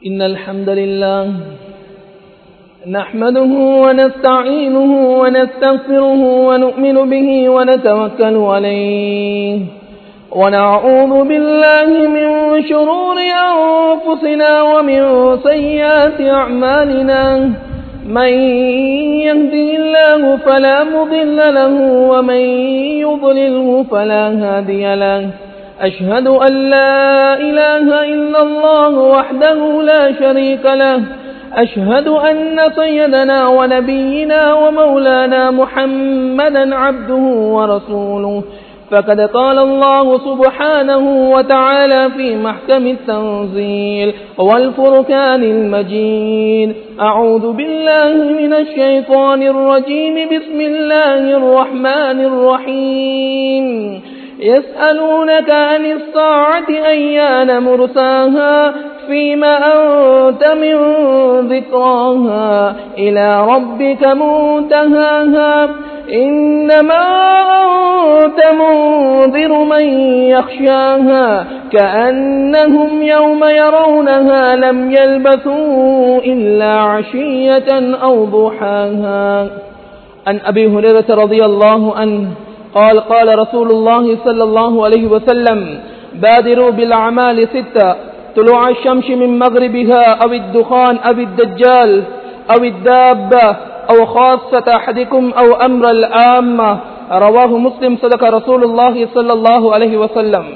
إن الحمد لله نحمده ونستعينه ونستغفره ونؤمن به ونتوكل عليه ونعوذ بالله من شرور أنفسنا ومن سيئات أعمالنا من يهده الله فلا مضل له ومن يضلله فلا هادي له أشهد أن لا إله إلا الله وحده لا شريك له أشهد أن سيدنا ونبينا ومولانا محمدا عبده ورسوله فقد قال الله سبحانه وتعالى في محكم التنزيل والفركان المجيد أعوذ بالله من الشيطان الرجيم بسم الله الرحمن الرحيم يسألونك عن الساعة أيان مرساها فيما أنت من ذكراها إلى ربك منتهاها إنما أنت منذر من يخشاها كأنهم يوم يرونها لم يلبثوا إلا عشية أو ضحاها عن أبي هريرة رضي الله عنه قال قال رسول الله صلى الله عليه وسلم بادروا بالأعمال ستة طلوع الشمس من مغربها أو الدخان أو الدجال أو الدابة أو خاصة أحدكم أو أمر الآمة رواه مسلم صدق رسول الله صلى الله عليه وسلم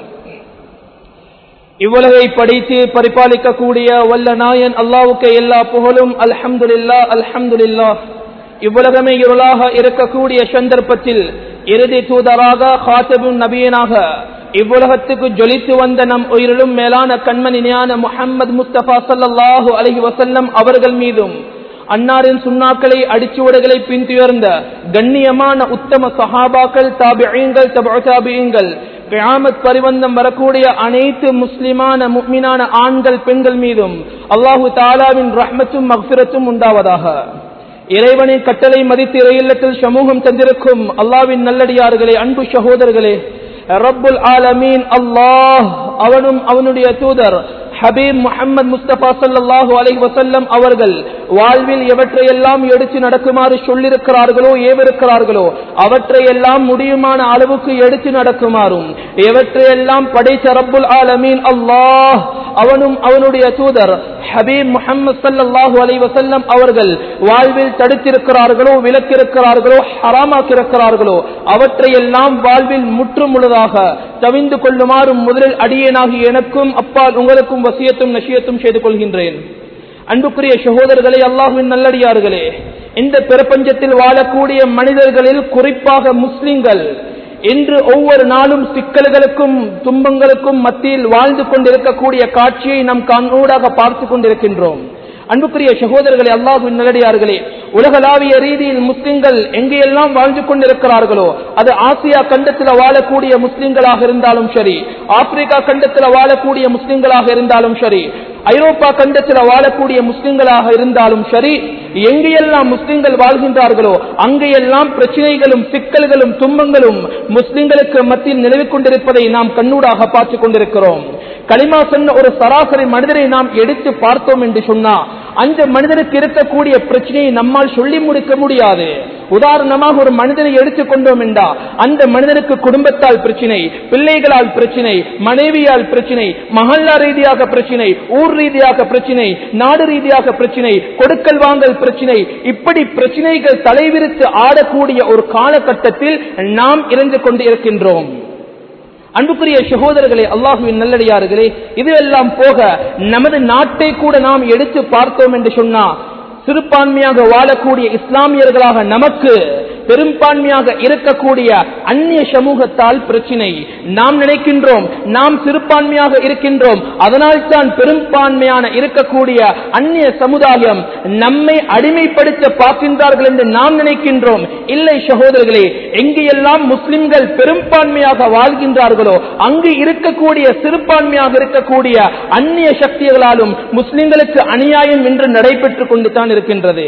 இவ்வுலகை படித்து பரிபாலிக்கக்கூடிய வல்ல நாயன் அல்லாவுக்கு எல்லா புகழும் அல்ஹம்துலில்லா அல்ஹம்துலில்லா இவ்வுலகமே இருளாக இருக்கக்கூடிய சந்தர்ப்பத்தில் இறுதி தூதராக ஹாத்தபும் நபியனாக இவ்வுலகத்துக்கு ஜொலித்து வந்த நம் உயிரிலும் மேலான கண்மணியான முஹம்மது முஸ்தபா சல்லாஹூ அலஹி வசல்லம் அவர்கள் மீதும் அன்னாரின் சுண்ணாக்களை அடிச்சுவடுகளை பின்துயர்ந்த கண்ணியமான உத்தம சஹாபாக்கள் தாபியங்கள் தபாபியங்கள் கியாமத் பரிவந்தம் வரக்கூடிய அனைத்து முஸ்லிமான முக்மினான ஆண்கள் பெண்கள் மீதும் அல்லாஹு தாலாவின் ரஹ்மத்தும் மக்பிரத்தும் உண்டாவதாக இறைவனின் கட்டளை மதித்து இறையில்லத்தில் சமூகம் தந்திருக்கும் அல்லாவின் நல்லடியார்களே அன்பு சகோதரர்களே ரப்புல் ஆலமீன் அல்லாஹ் அவனும் அவனுடைய தூதர் ஹபீப் முகமது முஸ்தபா சல்லாஹூ அலை வசல்லம் அவர்கள் வாழ்வில் எவற்றையெல்லாம் எடுத்து நடக்குமாறு சொல்லிருக்கிறார்களோ ஏவிருக்கிறார்களோ அவற்றையெல்லாம் முடியுமான அளவுக்கு எடுத்து நடக்குமாறும் எவற்றையெல்லாம் படைத்த ரப்புல் ஆலமீன் அல்லாஹ் அவனும் அவனுடைய தூதர் ஹபீப் முகமது சல்லாஹூ அலை வசல்லம் அவர்கள் வாழ்வில் தடுத்திருக்கிறார்களோ விலக்கிருக்கிறார்களோ ஹராமாக்கிருக்கிறார்களோ அவற்றையெல்லாம் வாழ்வில் முற்றுமுழுதாக தவிந்து கொள்ளுமாறும் முதலில் அடியேனாகி எனக்கும் அப்பால் உங்களுக்கும் வசியத்தும் நசியத்தும் செய்து கொள்கின்றேன் அன்புக்குரிய சகோதரர்களே அல்லாஹுவின் நல்லடியார்களே இந்த பிரபஞ்சத்தில் வாழக்கூடிய மனிதர்களில் குறிப்பாக முஸ்லிம்கள் இன்று ஒவ்வொரு நாளும் சிக்கல்களுக்கும் துன்பங்களுக்கும் மத்தியில் வாழ்ந்து கொண்டிருக்கக்கூடிய காட்சியை நம் கண்ணூடாக பார்த்து கொண்டிருக்கின்றோம் அன்புக்குரிய சகோதரர்களே அல்லாஹுவின் நல்லடியார்களே உலகளாவிய ரீதியில் முஸ்லிம்கள் எங்கெல்லாம் வாழ்ந்து கொண்டிருக்கிறார்களோ அது ஆசியா கண்டத்தில் வாழக்கூடிய முஸ்லிம்களாக இருந்தாலும் சரி ஆப்பிரிக்கா கண்டத்தில் வாழக்கூடிய முஸ்லிம்களாக இருந்தாலும் சரி ஐரோப்பா கண்டத்தில் வாழக்கூடிய முஸ்லிம்களாக இருந்தாலும் சரி எங்கெல்லாம் முஸ்லிம்கள் வாழ்கின்றார்களோ அங்கெல்லாம் பிரச்சனைகளும் சிக்கல்களும் துன்பங்களும் முஸ்லிம்களுக்கு மத்தியில் நிலவிக் கொண்டிருப்பதை நாம் கண்ணூடாக பார்த்து கொண்டிருக்கிறோம் களிமா சொன்ன ஒரு சராசரி மனிதரை நாம் எடுத்து பார்த்தோம் என்று சொன்னா அந்த மனிதனுக்கு இருக்கக்கூடிய பிரச்சனையை நம்மால் சொல்லி முடிக்க முடியாது உதாரணமாக ஒரு மனிதனை எடுத்துக்கொண்டோம் என்றா அந்த மனிதனுக்கு குடும்பத்தால் பிரச்சனை பிள்ளைகளால் பிரச்சனை மனைவியால் பிரச்சனை மகல்லா ரீதியாக பிரச்சனை ஊர் ரீதியாக பிரச்சனை நாடு ரீதியாக பிரச்சனை கொடுக்கல் வாங்கல் பிரச்சனை இப்படி பிரச்சனைகள் தலைவிரித்து ஆடக்கூடிய ஒரு காலகட்டத்தில் நாம் இருந்து கொண்டு இருக்கின்றோம் அன்புக்குரிய சகோதரர்களே அல்லாஹுவின் நல்லடியார்களே இதுவெல்லாம் போக நமது நாட்டை கூட நாம் எடுத்து பார்த்தோம் என்று சொன்னா சிறுபான்மையாக வாழக்கூடிய இஸ்லாமியர்களாக நமக்கு பெரும்பான்மையாக இருக்கக்கூடிய அந்நிய சமூகத்தால் பிரச்சினை நாம் நினைக்கின்றோம் நாம் சிறுபான்மையாக இருக்கின்றோம் அதனால் தான் பெரும்பான்மையான இருக்கக்கூடிய அந்நிய சமுதாயம் நம்மை அடிமைப்படுத்த பார்க்கின்றார்கள் என்று நாம் நினைக்கின்றோம் இல்லை சகோதரர்களே எங்கெல்லாம் முஸ்லிம்கள் பெரும்பான்மையாக வாழ்கின்றார்களோ அங்கு இருக்கக்கூடிய சிறுபான்மையாக இருக்கக்கூடிய அந்நிய சக்திகளாலும் முஸ்லிம்களுக்கு அநியாயம் என்று நடைபெற்றுக் கொண்டு தான் இருக்கின்றது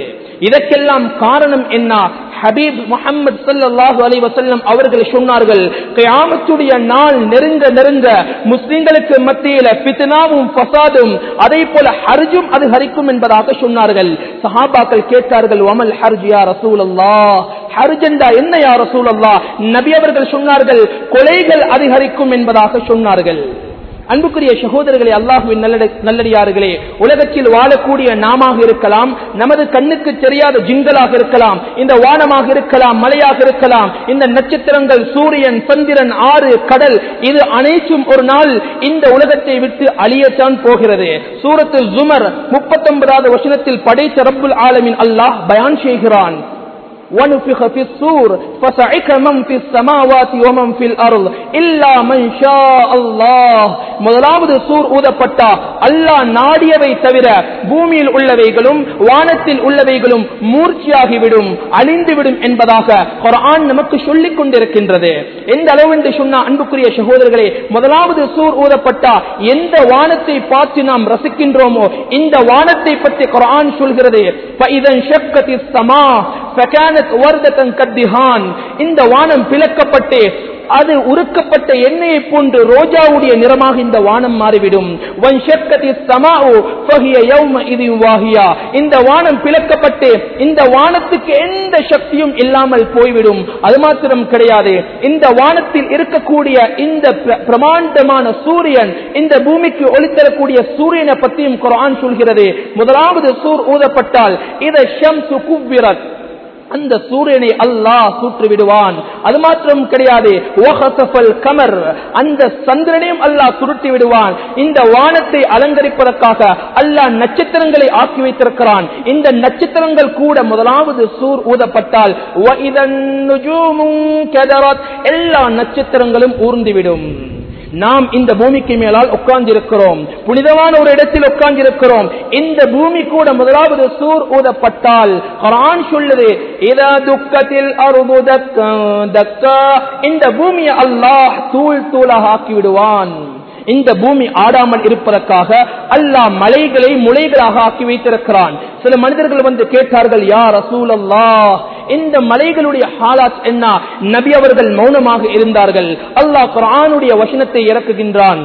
இதற்கெல்லாம் காரணம் என்ன ஹபீப் முகமது சல்லாஹூ அலி வசல்லம் அவர்கள் சொன்னார்கள் கியாமத்துடைய நாள் நெருங்க நெருங்க முஸ்லிம்களுக்கு மத்தியில பித்னாவும் ஃபசாதும் அதே போல ஹர்ஜும் அது ஹரிக்கும் என்பதாக சொன்னார்கள் சஹாபாக்கள் கேட்டார்கள் ஒமல் ஹர்ஜ் யா ரசூல் அல்லா ஹர்ஜண்டா என்ன யா ரசூல் அல்லா நபி அவர்கள் சொன்னார்கள் கொலைகள் அதிகரிக்கும் என்பதாக சொன்னார்கள் அன்புக்குரிய சகோதரர்களே அல்லாஹுவின் நல்லடியார்களே உலகத்தில் வாழக்கூடிய நாமாக இருக்கலாம் நமது கண்ணுக்கு தெரியாத ஜிங்கலாக இருக்கலாம் இந்த வானமாக இருக்கலாம் மலையாக இருக்கலாம் இந்த நட்சத்திரங்கள் சூரியன் சந்திரன் ஆறு கடல் இது அனைத்தும் ஒரு நாள் இந்த உலகத்தை விட்டு அழியத்தான் போகிறது சூரத்தில் ஜுமர் முப்பத்தொன்பதாவது வசனத்தில் படைத்த ரப்புல் ஆலமின் அல்லாஹ் பயான் செய்கிறான் ونفخ في الصور فصعق من في السماوات ومن في الأرض إلا من شاء الله முதலாவது சூர் ஊதப்பட்டா அல்லாஹ் நாடியவை தவிர பூமியில் உள்ளவைகளும் வானத்தில் உள்ளவைகளும் மூர்ச்சியாகிவிடும் அழிந்துவிடும் என்பதாக குரான் நமக்கு சொல்லிக் கொண்டிருக்கின்றது எந்த அளவு என்று சொன்னா அன்புக்குரிய சகோதரர்களே முதலாவது சூர் ஊதப்பட்டா எந்த வானத்தை பார்த்து நாம் ரசிக்கின்றோமோ இந்த வானத்தை பற்றி குரான் சொல்கிறது இந்த வானம் பிளக்கப்பட்டு அது உருக்கப்பட்ட எண்ணெயை போன்று ரோஜாவுடைய நிறமாக இந்த வானம் மாறிவிடும் இந்த வானம் பிளக்கப்பட்டு இந்த வானத்துக்கு எந்த சக்தியும் இல்லாமல் போய்விடும் அது மாத்திரம் கிடையாது இந்த வானத்தில் இருக்கக்கூடிய இந்த பிரமாண்டமான சூரியன் இந்த பூமிக்கு ஒளித்தரக்கூடிய சூரியனை பற்றியும் குரான் சொல்கிறது முதலாவது சூர் ஊதப்பட்டால் இதை ஷம்சு குவ்விரத் அந்த சூரியனை அல்லாஹ் சூற்று விடுவான் அது மாத்திரம் கிடையாது கமர் அந்த சந்திரனையும் அல்லாஹ் சுருட்டி விடுவான் இந்த வானத்தை அலங்கரிப்பதற்காக அல்லாஹ் நட்சத்திரங்களை ஆக்கி வைத்திருக்கிறான் இந்த நட்சத்திரங்கள் கூட முதலாவது சூர் ஊதப்பட்டால் எல்லா நட்சத்திரங்களும் ஊர்ந்துவிடும் நாம் இந்த பூமிக்கு மேலால் உட்கார்ந்திருக்கிறோம் புனிதமான ஒரு இடத்தில் உட்கார்ந்திருக்கிறோம் இந்த பூமி கூட முதலாவது சூர் ஊதப்பட்டால் குரான் சொல்லுது இதா துக்கத்தில் இந்த பூமியை அல்லாஹ் தூள் தூளாக ஆக்கி விடுவான் இந்த பூமி ஆடாமல் இருப்பதற்காக அல்லாஹ் மலைகளை முளைகளாக ஆக்கி வைத்திருக்கிறான் சில மனிதர்கள் வந்து கேட்டார்கள் யார் ரசூல் அல்லாஹ் இந்த மலைகளுடைய ஹாலாத் என்ன நபி அவர்கள் மௌனமாக இருந்தார்கள் அல்லாஹ் குரானுடைய வசனத்தை இறக்குகின்றான்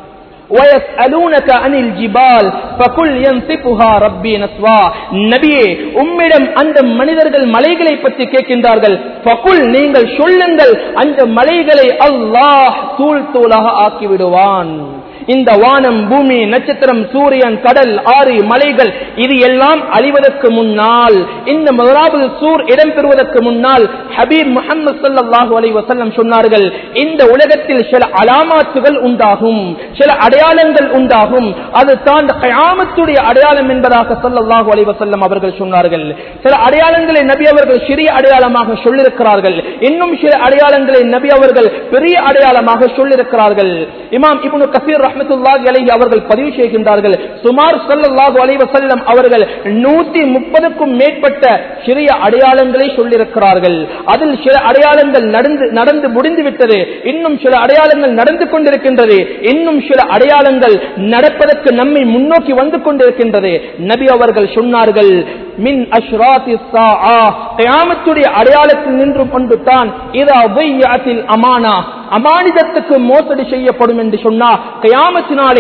உம்மிடம் அந்த மனிதர்கள் மலைகளை பற்றி கேட்கின்றார்கள் நீங்கள் சொல்லுங்கள் அந்த மலைகளை அல்லாஹ் தூள் தூளாக ஆக்கிவிடுவான் இந்த வானம் பூமி நட்சத்திரம் சூரியன் கடல் ஆறு மலைகள் இது எல்லாம் அழிவதற்கு முன்னால் இந்த முதலாவது சூர் இடம்பெறுவதற்கு முன்னால் ஹபீப் முகமது சல்லாஹூ அலை வசல்லம் சொன்னார்கள் இந்த உலகத்தில் சில அலாமாத்துகள் உண்டாகும் சில அடையாளங்கள் உண்டாகும் அது தான் கயாமத்துடைய அடையாளம் என்பதாக சல்லாஹூ அலை வசல்லம் அவர்கள் சொன்னார்கள் சில அடையாளங்களை நபி அவர்கள் சிறிய அடையாளமாக சொல்லியிருக்கிறார்கள் இன்னும் சில அடையாளங்களை நபி அவர்கள் பெரிய அடையாளமாக சொல்லியிருக்கிறார்கள் இமாம் இப்னு கசீர் ரஹமத்துல்லாஹி அலைஹி அவர்கள் பதிவு செய்கின்றார்கள் சுமார் ஸல்லல்லாஹு அலைஹி வஸல்லம் அவர்கள் 130க்கும் மேற்பட்ட சிறிய அடையாளங்களை சொல்லியிருக்கிறார்கள் அதில் சில அடையாளங்கள் நடந்து நடந்து முடிந்து விட்டது இன்னும் சில அடையாளங்கள் நடந்து கொண்டிருக்கின்றது இன்னும் சில அடையாளங்கள் நடப்பதற்கு நம்மை முன்னோக்கி வந்து கொண்டிருக்கின்றது நபி அவர்கள் சொன்னார்கள் மின் அஷ்ராத்தி கயாமத்துடைய அடையாளத்தில் நின்று கொண்டு தான் இதா வையாத்தில் அமானா அமானிதத்துக்கு மோசடி செய்யப்படும் என்று சொன்னா கயாமத்தினாலே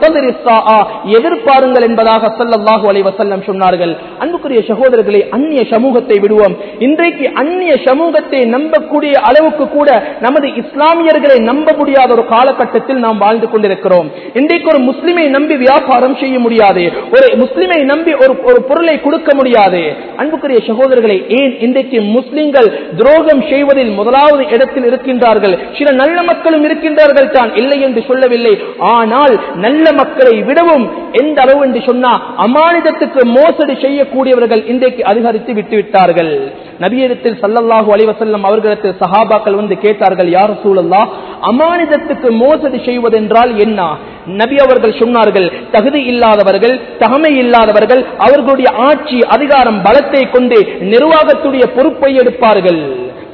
எதிர்பாருங்கள் என்பதாக சல்லல்லாஹு அலைஹி வஸல்லம் சொன்னார்கள் அன்புக்குரிய சகோதரர்களை அந்நிய சமூகத்தை விடுவோம் இன்றைக்கு அந்நிய சமூகத்தை நம்பக்கூடிய அளவுக்கு கூட நமது இஸ்லாமியர்களை நம்ப முடியாத ஒரு காலகட்டத்தில் நாம் வாழ்ந்து கொண்டிருக்கிறோம் இன்றைக்கு ஒரு முஸ்லிமை நம்பி வியாபாரம் செய்ய முடியாது ஒரு முஸ்லிமை நம்பி ஒரு ஒரு பொருளை கொடுக்க முடியாது அன்புக்குரிய சகோதரர்களை ஏன் இன்றைக்கு முஸ்லிம்கள் துரோகம் செய்வதில் முதலாவது இடத்தில் இருக்கின்றார்கள் சில நல்ல மக்களும் இருக்கின்றார்கள் தான் இல்லை என்று சொல்லவில்லை ஆனால் நல்ல மக்களை விடவும் எந்த அளவு என்று சொன்னா அமானிதத்துக்கு மோசடி செய்யக்கூடியவர்கள் இன்றைக்கு அதிகரித்து விட்டுவிட்டார்கள் நபியத்தில் சல்லல்லாஹு அலைவசல்லம் அவர்களிடத்தில் சஹாபாக்கள் வந்து கேட்டார்கள் யார் சூழல்லா அமானிதத்துக்கு மோசடி செய்வதென்றால் என்ன நபி அவர்கள் சொன்னார்கள் தகுதி இல்லாதவர்கள் தகமை இல்லாதவர்கள் அவர்களுடைய ஆட்சி அதிகாரம் பலத்தை கொண்டு நிர்வாகத்துடைய பொறுப்பை எடுப்பார்கள்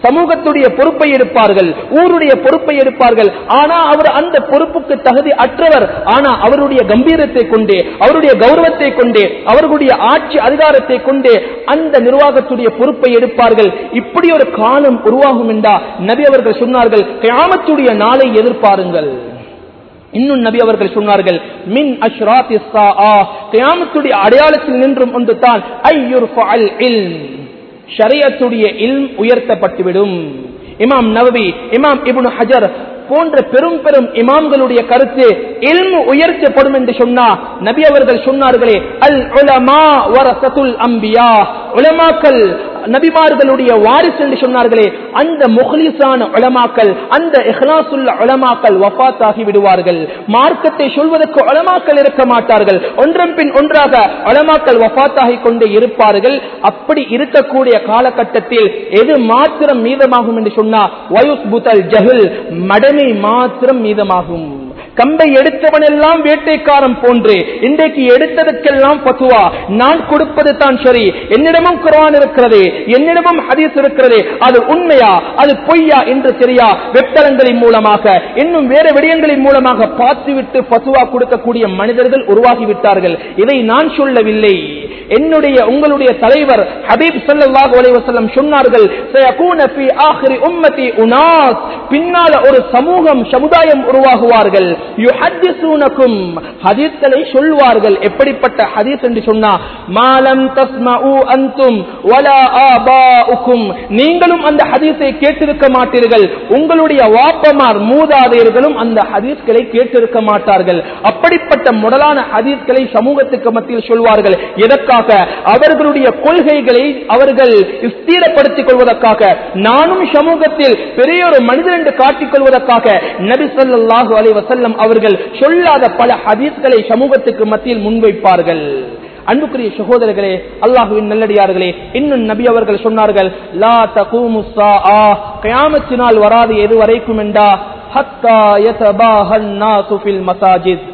சமூகத்துடைய பொறுப்பை எடுப்பார்கள் ஊருடைய பொறுப்பை எடுப்பார்கள் ஆனா அவர் அந்த பொறுப்புக்கு தகுதி அற்றவர் ஆனா அவருடைய கம்பீரத்தை கொண்டே அவருடைய கௌரவத்தை கொண்டே அவர்களுடைய ஆட்சி அதிகாரத்தை கொண்டே அந்த நிர்வாகத்துடைய பொறுப்பை எடுப்பார்கள் இப்படி ஒரு காலம் உருவாகும் என்றா நபி அவர்கள் சொன்னார்கள் கியாமத்துடைய நாளை எதிர்பாருங்கள் இன்னும் நபி அவர்கள் சொன்னார்கள் மின் அஷ்ராத்தி கியாமத்துடைய அடையாளத்தில் நின்றும் ஒன்று தான் ஐயுர்ஃபஅல் இல்ம் ஷரியத்துடைய இல்ம் உயர்த்தப்பட்டுவிடும் இமாம் நவவி இமாம் இப்னு ஹஜர் போன்ற பெரும் பெரும் இமாம்களுடைய கருத்து இல்மு உயர்த்தப்படும் என்று சொன்னா நபி அவர்கள் சொன்னார்களே அல் உலமா வரசத்துல் அம்பியா உலமாக்கள் நபிமார்களுடைய வாரிசு என்று சொன்னார்களே அந்த முஹ்லிசான உலமாக்கள் அந்த இஹ்லாசுல்ல உலமாக்கள் வஃபாத்தாகி விடுவார்கள் மார்க்கத்தை சொல்வதற்கு உலமாக்கள் இருக்க மாட்டார்கள் ஒன்றன் பின் ஒன்றாக உலமாக்கள் வஃபாத்தாகி கொண்டே இருப்பார்கள் அப்படி இருக்கக்கூடிய காலகட்டத்தில் எது மாத்திரம் மீதமாகும் என்று சொன்னா வயுஸ் புதல் ஜஹில் மடமை மாத்திரம் மீதமாகும் கம்பை எடுத்தவன் எல்லாம் வேட்டைக்காரன் போன்று இன்றைக்கு எடுத்ததுக்கெல்லாம் பத்துவா நான் கொடுப்பது தான் சரி என்னிடமும் குரான் இருக்கிறது என்னிடமும் ஹதீஸ் இருக்கிறது அது உண்மையா அது பொய்யா என்று தெரியா வெப்தளங்களின் மூலமாக இன்னும் வேற விடயங்களின் மூலமாக பார்த்துவிட்டு பத்துவா கொடுக்கக்கூடிய மனிதர்கள் உருவாகிவிட்டார்கள் இதை நான் சொல்லவில்லை என்னுடைய உங்களுடைய தலைவர் ஹபீப் ஸல்லல்லாஹு அலைஹி வஸல்லம் சொன்னார்கள் சயகூன ஃபீ ஆখিরি உம்மதி உனாஸ் பின்னால ஒரு சமூகம் சமுதாயம் உருவாகுவார்கள் யுஹத்திஸூனகும் ஹதீஸ்களை சொல்வார்கள் எப்படிப்பட்ட ஹதீஸ் என்று சொன்னா மாலம் தஸ்மஉ அன்தும் வலா ஆபாஉக்கும் நீங்களும் அந்த ஹதீஸை கேட்டிருக்க மாட்டீர்கள் உங்களுடைய வாப்பமார் மூதாதையர்களும் அந்த ஹதீஸ்களை கேட்டிருக்க மாட்டார்கள் அப்படிப்பட்ட முதலான ஹதீஸ்களை சமூகத்துக்கு மத்தியில் சொல்வார்கள் எதற்காக அவர்களுடைய கொள்கைகளை அவர்கள் ஸ்திரப்படுத்திக் கொள்வதற்காக நானும் சமூகத்தில் பெரிய ஒரு மனிதன் என்று காட்டிக் கொள்வதற்காக நபி ஸல்லல்லாஹு அலைஹி வஸல்லம் அவர்கள் சொல்லாத பல ஹதீஸ்களை சமூகத்துக்கு மத்தியில் முன்வைப்பார்கள் அன்புக்குரிய சகோதரர்களே அல்லாஹுவின் நல்லடியார்களே இன்னும் நபி அவர்கள் சொன்னார்கள் லா தகூமு ஸாஆ கியாமத்தினால் வராது எது வரைக்கும் என்றா ஹத்தா யதபாஹன் நாசு ஃபில் மசாஜித்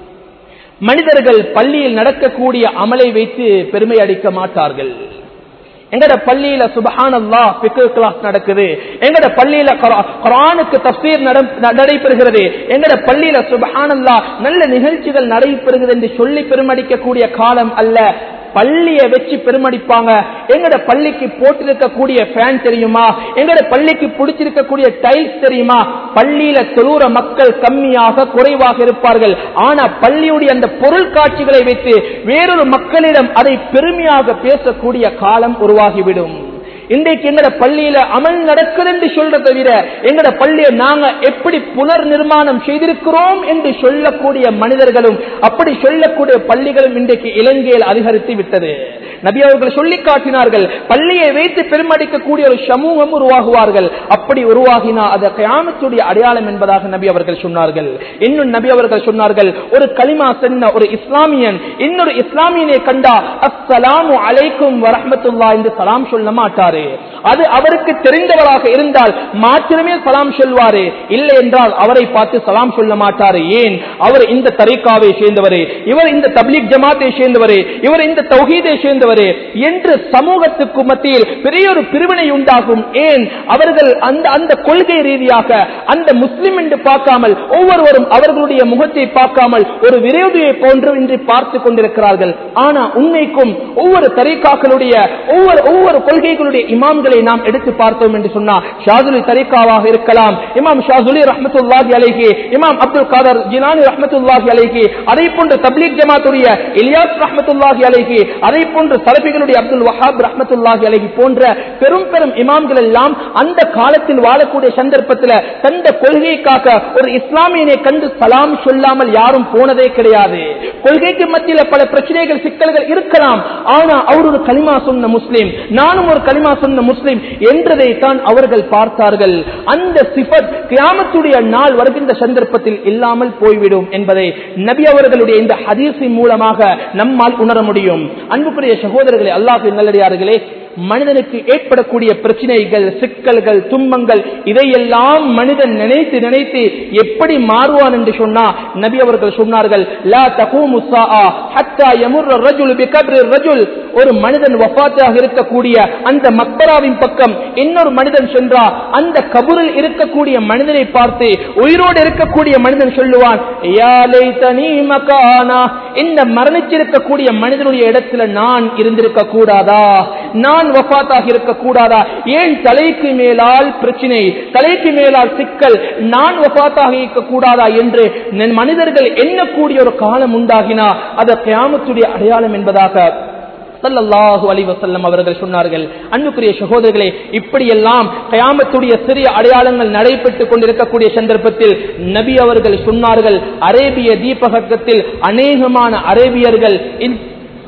மனிதர்கள் பள்ளியில் நடக்கக்கூடிய அமலை வைத்து பெருமை அடிக்க மாட்டார்கள் எங்கட பள்ளியில சுபஹான் அல்லா கிளாஸ் நடக்குது எங்கட பள்ளியில குரா- குரானுக்கு தப்சீர் நடம்- நடைபெறுகிறது எங்கட பள்ளியில சுபஹான் அல்லா நல்ல நிகழ்ச்சிகள் நடைபெறுகிறது என்று சொல்லி பெருமடிக்கக்கூடிய காலம் அல்ல பள்ளியை வச்சு பெருமடிப்பாங்க எங்கட பள்ளிக்கு போட்டிருக்கக்கூடிய ஃபேன் தெரியுமா எங்கட பள்ளிக்கு பிடிச்சிருக்கக்கூடிய டைல்ஸ் தெரியுமா பள்ளியில தொழுற மக்கள் கம்மியாக குறைவாக இருப்பார்கள் ஆனா பள்ளியுடைய அந்த பொருள் காட்சிகளை வைத்து வேறொரு மக்களிடம் அதை பெருமையாக பேசக்கூடிய காலம் உருவாகிவிடும் இன்றைக்கு எங்கட பள்ளியில அமல் நடக்குது என்று சொல்ற தவிர எங்கட பள்ளியை நாங்க எப்படி புனர் நிர்மாணம் செய்திருக்கிறோம் என்று சொல்லக்கூடிய மனிதர்களும் அப்படி சொல்லக்கூடிய பள்ளிகளும் இன்றைக்கு இலங்கையில் அதிகரித்து விட்டது நபி அவர்கள் சொல்லி காட்டினார்கள் பள்ளியை வைத்து பெருமடிக்கக்கூடிய ஒரு சமூகம் உருவாகுவார்கள் அப்படி உருவாகினா அது கயாமத்துடைய அடையாளம் என்பதாக நபி அவர்கள் சொன்னார்கள் இன்னும் நபி அவர்கள் சொன்னார்கள் ஒரு களிமா சென்ன ஒரு இஸ்லாமியன் இன்னொரு இஸ்லாமியனை கண்டா அஸ்ஸலாமு அலைக்கும் வரஹ்மத்துல்லா என்று சலாம் சொல்ல மாட்டாரு அது அவருக்கு தெரிந்தவராக இருந்தால் மாத்திரமே சலாம் சொல்வாரு இல்லை என்றால் அவரை பார்த்து சலாம் சொல்ல மாட்டாரு ஏன் அவர் இந்த தரீக்காவை சேர்ந்தவரே இவர் இந்த தப்லீக் ஜமாத்தை சேர்ந்தவரே இவர் இந்த தௌஹீதை சேர்ந்தவரே என்று சமூகத்துக்கு மத்தியில் பெரிய ஒரு பிரிவினை உண்டாகும் ஏன் அவர்கள் அந்த அந்த கொள்கை ரீதியாக அந்த முஸ்லிம் என்று பார்க்காமல் ஒவ்வொருவரும் அவர்களுடைய முகத்தை பார்க்காமல் ஒரு விரோதியை போன்று இன்று பார்த்து கொண்டிருக்கிறார்கள் ஆனா உண்மைக்கும் ஒவ்வொரு தரீக்காக்களுடைய ஒவ்வொரு ஒவ்வொரு கொள்கைகளுடைய இமாம்களை நாம் எடுத்து பார்த்தோம் என்று சொன்னா ஷாதுலி தரீக்காவாக இருக்கலாம் இமாம் ஷாதுலி ரஹமத்துல்லாஹி அலைஹி இமாம் அப்துல் காதர் ஜிலானி ரஹமத்துல்லாஹி அலைஹி அதை போன்று தப்லீக் ஜமாத்துடைய இலியாஸ் ரஹமத்துல்லாஹி அலைஹி அதை போன்று சலபிகளுடைய அப்துல் வஹாப் ரஹமத்துல்லாஹி அலைஹி போன்ற பெரும் பெரும் இமாம்கள் எல்லாம் அந்த காலத்தில் வாழக்கூடிய சந்தர்ப்பத்தில் தந்த கொள்கைக்காக ஒரு இஸ்லாமியனை கண்டு சலாம் சொல்லாமல் யாரும் போனதே கிடையாது கொள்கைக்கு மத்தியில பல பிரச்சனைகள் சிக்கல்கள் இருக்கலாம் ஆனா அவர் ஒரு களிமா சொன்ன முஸ்லிம் நானும் ஒரு களிமா சொன்ன முஸ்லிம் என்றதை தான் அவர்கள் பார்த்தார்கள் அந்த சிபத் கியாமத்துடைய நாள் வருகின்ற சந்தர்ப்பத்தில் இல்லாமல் போய்விடும் என்பதை நபி அவர்களுடைய இந்த ஹதீஸின் மூலமாக நம்மால் உணர முடியும் அன்புக்குரிய சகோதரர்களே அல்லாஹ் நல்லடியார்களே மனிதனுக்கு ஏற்படக்கூடிய பிரச்சனைகள் சிக்கல்கள் துன்பங்கள் இதையெல்லாம் மனிதன் நினைத்து நினைத்து எப்படி மாறுவான் என்று சொன்னா நபி அவர்கள் சொன்னார்கள் லா தகூமு ஸாஆ ஹத்தா யமுர் الرجل بقبر الرجل ஒரு மனிதன் வஃபாத்தாக இருக்கக்கூடிய அந்த மக்பராவின் பக்கம் இன்னொரு மனிதன் சென்றா அந்த கபூரில் இருக்கக்கூடிய மனிதனை பார்த்து உயிரோடு இருக்கக்கூடிய மனிதன் சொல்லுவான் "யா லைத்தனி மகானா." இந்த மரணிச்சிருக்கக்கூடிய மனிதனுடைய இடத்துல நான் இருந்திருக்க கூடாதா நான் வஃபாத்தாக இருக்க கூடாதா ஏன் தலைக்கு மேலால் பிரச்சனை தலைக்கு மேலால் சிக்கல் நான் வஃபாத்தாக இருக்க கூடாதா என்று நன் மனிதர்கள் எண்ணக்கூடிய ஒரு காலம் உண்டாகினா அது கியாமத்துடைய அடையாளம் என்பதாக ஸல்லல்லாஹு அலைஹி வஸல்லம் அவர்கள் சொன்னார்கள் அன்புக்குரிய சகோதரர்களே இப்படியெல்லாம் கயாமத்துடைய சிறிய அடையாளங்கள் நடைபெற்றுக் கொண்டிருக்கக்கூடிய சந்தர்ப்பத்தில் நபி அவர்கள் சொன்னார்கள் அரேபிய தீபகத்தில் அநேகமான அரேபியர்கள் இந்த-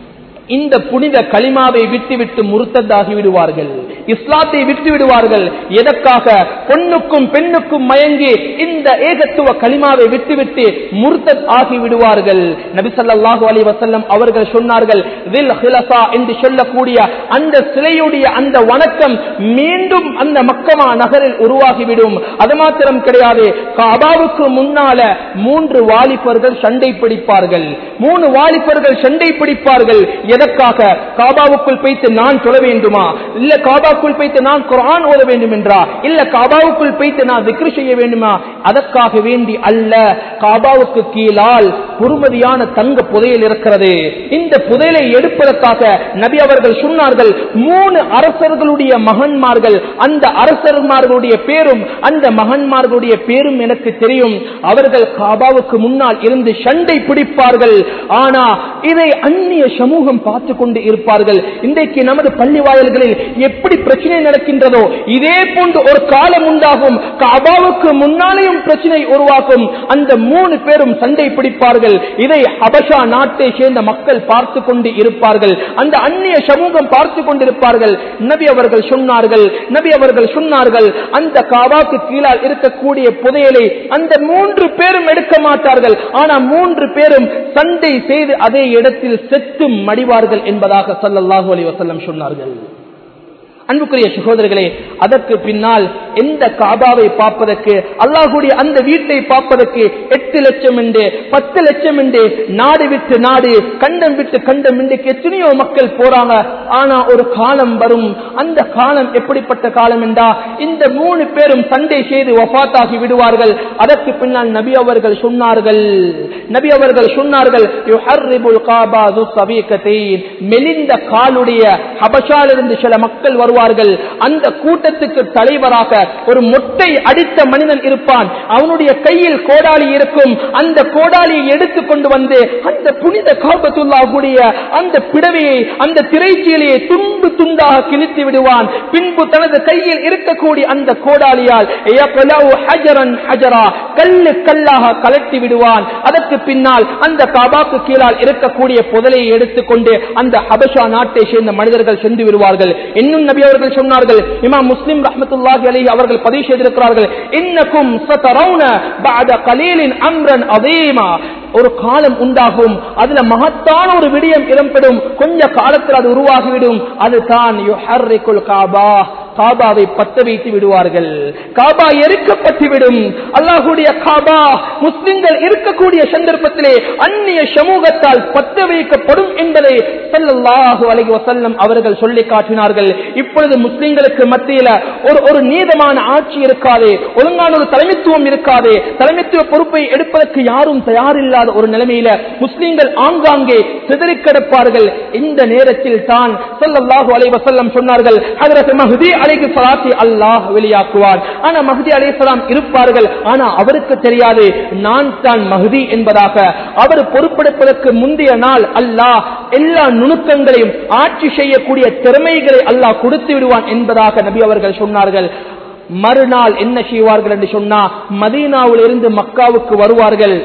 இந்த புனித களிமாவை விட்டுவிட்டு முருத்ததாகி விடுவார்கள் இஸ்லாத்தை விட்டு விடுவார்கள் எதற்காக பொண்ணுக்கும் பெண்ணுக்கும் மயங்கி இந்த ஏகத்துவ களிமாவை விட்டுவிட்டு முர்த்தத் ஆகி விடுவார்கள் நபி ஸல்லல்லாஹு அலைஹி வஸல்லம் அவர்கள் சொன்னார்கள் வில் ஹிலஃபா என்று சொல்லக்கூடிய அந்த சிலையுடைய அந்த வணக்கம் மீண்டும் அந்த மக்கமா நகரில் உருவாகிவிடும் அது மாத்திரம் கிடையாது காபாவுக்கு முன்னால மூன்று வாலிபர்கள் சண்டை பிடிப்பார்கள் மூணு வாலிபர்கள் சண்டை பிடிப்பார்கள் எதற்காக காபாவுக்குள் வைத்து நான் சொல்ல வேண்டுமா இல்ல காபாவுக்குள் வைத்து நான் குர்ஆன் ஓத வேண்டும் என்றா இல்ல காபாவுக்குள் வைத்து நான் திக்ரு செய்ய வேண்டுமா அதற்காக வேண்டி அல்ல காபாவுக்கு கீழால் பொறுமதியான தங்க புதையல் இருக்கிறது இந்த புதையலை எடுப்பதற்காக நபி அவர்கள் சொன்னார்கள் மூணு அரசர்களுடைய மகன்மார்கள் அந்த அரசர்மார்களுடைய பேரும் அந்த மகன்மார்களுடைய பேரும் எனக்கு தெரியும் அவர்கள் காபாவுக்கு முன்னால் இருந்து சண்டை பிடிப்பார்கள் ஆனா இதை அந்நிய சமூகம் பார்த்து கொண்டு இருப்பார்கள் இன்றைக்கு நமது பள்ளி வாயில்களில் எப்படி பிரச்சனை நடக்கின்றதோ இதே போன்று ஒரு காலம் உண்டாகும் காபாவுக்கு முன்னாலேயும் பிரச்சனை உருவாக்கும் அந்த மூணு பேரும் சண்டை பிடிப்பார்கள் இதை அபஷா நாட்டை சேர்ந்த மக்கள் பார்த்து கொண்டு இருப்பார்கள் அந்த அந்நிய சமூகம் பார்த்து கொண்டிருப்பார்கள் நபி அவர்கள் சொன்னார்கள் நபி அவர்கள் சொன்னார்கள் அந்த காபாக்கு கீழால் இருக்கக்கூடிய புதையலை அந்த மூன்று பேரும் எடுக்க மாட்டார்கள் ஆனா மூன்று பேரும் சண்டை செய்து அதே இடத்தில் செத்து மடிவார்கள் என்பதாக ஸல்லல்லாஹு அலைஹி வஸல்லம் சொன்னார்கள் அன்புக்குரிய சகோதரர்களே அதற்கு பின்னால் எந்த காபாவை பார்ப்பதற்கு அல்லாஹுடைய அந்த வீட்டை பார்ப்பதற்கு எட்டு லட்சம் என்று பத்து லட்சம் என்று நாடு விட்டு நாடு கண்டம் விட்டு கண்டம் இன்றைக்கு எத்தனையோ மக்கள் போறாங்க ஆனா ஒரு காலம் வரும் அந்த காலம் எப்படிப்பட்ட காலம் என்றா இந்த மூணு பேரும் சண்டை செய்து வஃபாத்தாகி விடுவார்கள் அதற்கு பின்னால் நபி அவர்கள் சொன்னார்கள் நபி அவர்கள் சொன்னார்கள் யுஹர்ரிபுல் காபா து சபீகத்தைன் மெலிந்த காலுடைய ஹபஷாலிருந்து சில மக்கள் வருவார்கள் அந்த கூட்டத்துக்கு தலைவராக ஒரு மொட்டை அடித்த மனிதன் இருப்பான் அவனுடைய கையில் கோடாலி இருக்கும் அந்த கோடாலியை எடுத்து கொண்டு வந்து அந்த புனித காபத்துள்ளாவுடைய அந்த பிடவையை அந்த திரைச்சீலையை துண்டு துண்டாக கிழித்து விடுவான் பின்பு தனது கையில் இருக்கக்கூடிய அந்த கோடாலியால் யக்லவு ஹஜரன் ஹஜரா கல்லு கல்லாக கலட்டி விடுவான் அதற்கு பின்னால் அந்த காபாக்கு கீழால் இருக்கக்கூடிய புதலையை எடுத்துக்கொண்டு அந்த ஹபஷா நாட்டை சேர்ந்த மனிதர்கள் சென்று விடுவார்கள் இன்னும் நபி அவர்கள் சொன்னார்கள் இமாம் முஸ்லிம் ரஹ்மத்துல்லாஹி அலைஹி அவர்கள் பதிவு செய்திருக்கிறார்கள் இன்னக்கும் சதரவுன பஅத கலீலின் அம்ரன் அதீமா ஒரு காலம் உண்டாகும் அதுல மகத்தான ஒரு விடயம் இடம்பெறும் கொஞ்ச காலத்தில் அது உருவாகிவிடும் அதுதான் யுஹர்ரிகுல் காபா காபாவை பத்த வைத்து விடுவார்கள் காபா எரிக்கப்பட்டு விடும் அல்லாஹுடைய காபா முஸ்லிம்கள் இருக்கக்கூடிய சந்தர்ப்பத்திலே அந்நிய சமூகத்தால் பத்த வைக்கப்படும் என்பதை ஸல்லல்லாஹு அலைஹி வஸல்லம் அவர்கள் சொல்லி காட்டினார்கள் இப்பொழுது முஸ்லிம்களுக்கு மத்தியில ஒரு ஒரு நீதமான ஆட்சி இருக்காது ஒழுங்கான ஒரு தலைமைத்துவம் இருக்காது தலைமைத்துவ பொறுப்பை எடுப்பதற்கு யாரும் தயாரில்லாத ஒரு நிலைமையில முஸ்லிம்கள் ஆங்காங்கே சிதறி கிடப்பார்கள் இந்த நேரத்தில் தான் ஸல்லல்லாஹு அலைஹி வஸல்லம் சொன்னார்கள் ஹஜரத் மஹ்தி அலைஹி ஸலாத்தி அல்லாஹ் வெளியாக்குவார் ஆனா மஹ்தி அலைஹிஸ்ஸலாம் இருப்பார்கள் ஆனா அவருக்கு தெரியாது நான் தான் மஹ்தி என்பதாக அவர் பொறுப்பெடுப்பதற்கு முந்தைய நாள் அல்லாஹ் எல்லா நுணுக்கங்களையும் ஆட்சி செய்யக்கூடிய திறமைகளை அல்லாஹ் கொடுத்து விடுவான் என்பதாக நபி அவர்கள் சொன்னார்கள் மறுநாள் என்ன செய்வார்கள் என்று சொன்னா மதீனாவில் இருந்து மக்காவுக்கு வருவார்கள்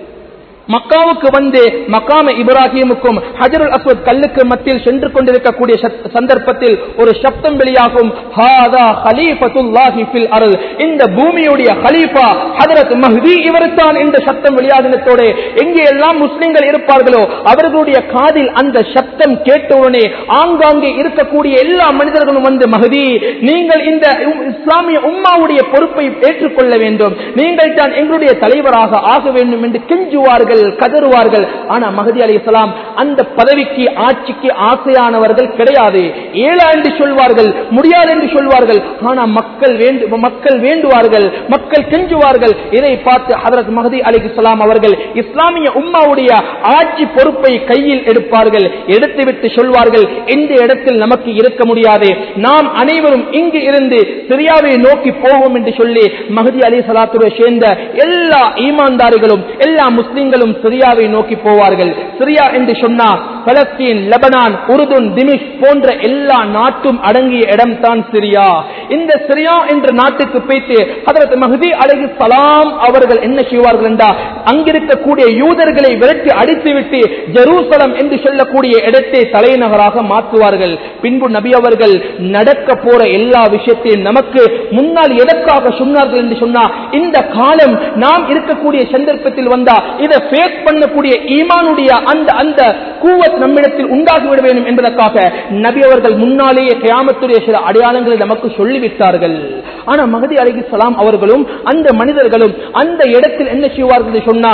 மக்காவுக்கு வந்து மக்காம இப்ராஹிமுக்கும் ஹஜருல் அஸ்வத் கல்லுக்கு மத்தியில் சென்று கொண்டிருக்கக்கூடிய சத்- சந்தர்ப்பத்தில் ஒரு சப்தம் வெளியாகும் ஹாதா ஹலீஃபத்துல்லாஹி ஃபில் அருள் இந்த பூமியுடைய ஹலீஃபா ஹஜரத் மஹ்தி இவர்தான் இந்த சத்தம் வெளியாகினத்தோடு எங்கே எல்லாம் முஸ்லிம்கள் இருப்பார்களோ அவர்களுடைய காதில் அந்த சப்தம் கேட்டவுடனே ஆங்காங்கே இருக்கக்கூடிய எல்லா மனிதர்களும் வந்து மஹதி நீங்கள் இந்த உம் இஸ்லாமிய உம்மாவுடைய பொறுப்பை ஏற்றுக்கொள்ள வேண்டும் நீங்கள் தான் எங்களுடைய தலைவராக ஆக வேண்டும் என்று கெஞ்சுவார்கள் அழுவார்கள் கதறுவார்கள் ஆனா மகதி அலி இஸ்லாம் அந்த பதவிக்கு ஆட்சிக்கு ஆசையானவர்கள் கிடையாது ஏழா என்று சொல்வார்கள் முடியாது என்று சொல்வார்கள் ஆனா மக்கள் வேண்டு மக்கள் வேண்டுவார்கள் மக்கள் கெஞ்சுவார்கள் இதை பார்த்து ஹதரத் மகதி அலி இஸ்லாம் அவர்கள் இஸ்லாமிய உம்மாவுடைய ஆட்சி பொறுப்பை கையில் எடுப்பார்கள் எடுத்துவிட்டு சொல்வார்கள் இந்த இடத்தில் நமக்கு இருக்க முடியாது நாம் அனைவரும் இங்கு இருந்து சிரியாவை நோக்கி போவோம் என்று சொல்லி மகதி அலி சலாத்துடைய சேர்ந்த எல்லா ஈமான்தாரிகளும் எல்லா முஸ்லிம்களும் சிரியாவை நோக்கி போவார்கள் சிரியா என்று சொன்னா பலஸ்தீன் லெபனான் உருதுன் திமிஷ் போன்ற எல்லா நாட்டும் அடங்கிய இடம் தான் சிரியா இந்த சிரியா என்ற நாட்டுக்கு போய்த்து அதற்கு மஹதி அலஹி சலாம் அவர்கள் என்ன செய்வார்கள் என்றால் அங்கிருக்கக்கூடிய யூதர்களை விரட்டி அடித்துவிட்டு ஜெருசலம் என்று சொல்லக்கூடிய இடத்தை தலைநகராக மாற்றுவார்கள் பின்பு நபி அவர்கள் நடக்க போற எல்லா விஷயத்தையும் நமக்கு முன்னால் எதற்காக சொன்னார்கள் என்று சொன்னா இந்த காலம் நாம் இருக்கக்கூடிய சந்தர்ப்பத்தில் வந்தா இதை ஃபேஸ் பண்ணக்கூடிய ஈமானுடைய அந்த அந்த கூவத் நம்மிடத்தில் உண்டாகிவிட வேண்டும் என்பதற்காக நபி அவர்கள் முன்னாலேயே கியாமத்துடைய சில அடையாளங்களை நமக்கு சொல்லிவிட்டார்கள் ஆனா மகதி அலிகி சலாம் அவர்களும் அந்த மனிதர்களும் அந்த இடத்தில் என்ன செய்வார்கள் என்று சொன்னா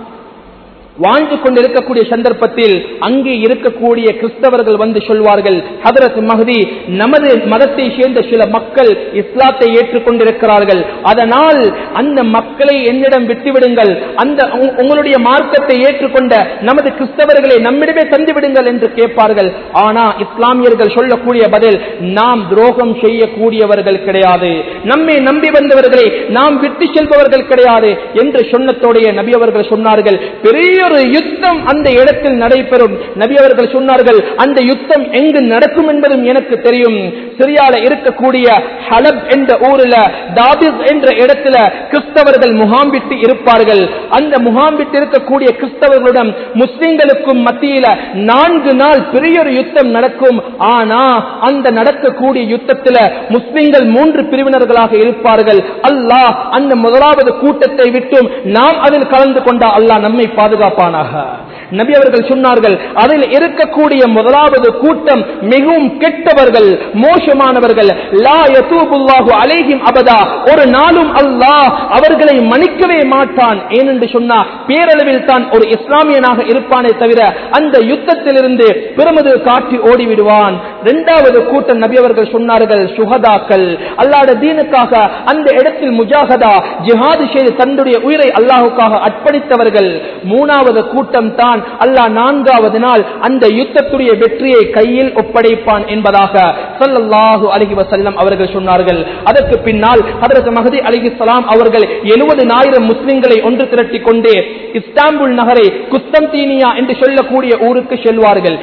வாழ்ந்து கொண்டிருக்கக்கூடிய சந்தர்ப்பத்தில் அங்கே இருக்கக்கூடிய கிறிஸ்தவர்கள் வந்து சொல்வார்கள் ஹதரத் மஹதி நமது மதத்தை சேர்ந்த சில மக்கள் இஸ்லாத்தை ஏற்றுக்கொண்டிருக்கிறார்கள் அதனால் அந்த மக்களை என்னிடம் விட்டுவிடுங்கள் அந்த உங்க- உங்களுடைய மார்க்கத்தை ஏற்றுக்கொண்ட நமது கிறிஸ்தவர்களை நம்மிடமே தந்துவிடுங்கள் என்று கேட்பார்கள் ஆனா இஸ்லாமியர்கள் சொல்லக்கூடிய பதில் நாம் துரோகம் செய்யக்கூடியவர்கள் கிடையாது நம்மை நம்பி வந்தவர்களை நாம் விட்டு செல்பவர்கள் கிடையாது என்று சொன்னத்தோடைய நபி அவர்கள் சொன்னார்கள் பெரிய ஒரு யுத்தம் அந்த இடத்தில் நடைபெறும் நபி அவர்கள் சொன்னார்கள் அந்த யுத்தம் எங்கு நடக்கும் என்பதும் எனக்கு தெரியும் சிரியால இருக்கக்கூடிய ஹலப் என்ற ஊரில் தாபிஸ் என்ற இடத்துல கிறிஸ்தவர்கள் முகாம்பிட்டு இருப்பார்கள் அந்த முகாம்பிட்டு இருக்கக்கூடிய கிறிஸ்தவர்களிடம் முஸ்லிம்களுக்கும் மத்தியில நான்கு நாள் பெரிய ஒரு யுத்தம் நடக்கும் ஆனா அந்த நடக்கக்கூடிய யுத்தத்தில் முஸ்லிம்கள் மூன்று பிரிவினர்களாக இருப்பார்கள் அல்லாஹ் அந்த முதலாவது கூட்டத்தை விட்டும் நாம் அதில் கலந்து கொண்டா அல்லாஹ் நம்மை பாதுகாப்பானாக நபி அவர்கள் சொன்னார்கள் அதில் இருக்கக்கூடிய முதலாவது கூட்டம் மிகவும் கெட்டவர்கள் மோசமானவர்கள் லா யதூபுல்லாஹு அலைஹிம் அபதா ஒரு நாளும் அல்லாஹ் அவர்களை மன்னிக்கவே மாட்டான் ஏனென்று சொன்னா பேரளவில் தான் ஒரு இஸ்லாமியனாக இருப்பானே தவிர அந்த யுத்தத்திலிருந்து பிரமது காட்டி ஓடிவிடுவான் இரண்டாவது கூட்டம் நபி அவர்கள் சொன்னார்கள் சுகதாக்கள் அல்லாட தீனுக்காக அந்த இடத்தில் முஜாகதா ஜிஹாது செய்து தன்னுடைய உயிரை அல்லாஹுக்காக அர்ப்பணித்தவர்கள் மூணாவது கூட்டம் தான் அல்லாஹ் நான்காவது நாள் அந்த யுத்தத்துடைய வெற்றியை கையில் ஒப்படைப்பான் என்பதாக ஸல்லல்லாஹு அலைஹி வஸல்லம் அவர்கள் சொன்னார்கள் அதற்கு பின்னால் ஹதரத் மஹதி அலைஹிஸ்ஸலாம் அவர்கள் எழுபதினாயிரம் முஸ்லிம்களை ஒன்று திரட்டிக் கொண்டு இஸ்தாம்புல் நகரை குஸ்தந்தீனியா என்று சொல்லக்கூடிய ஊருக்கு செல்வார்கள்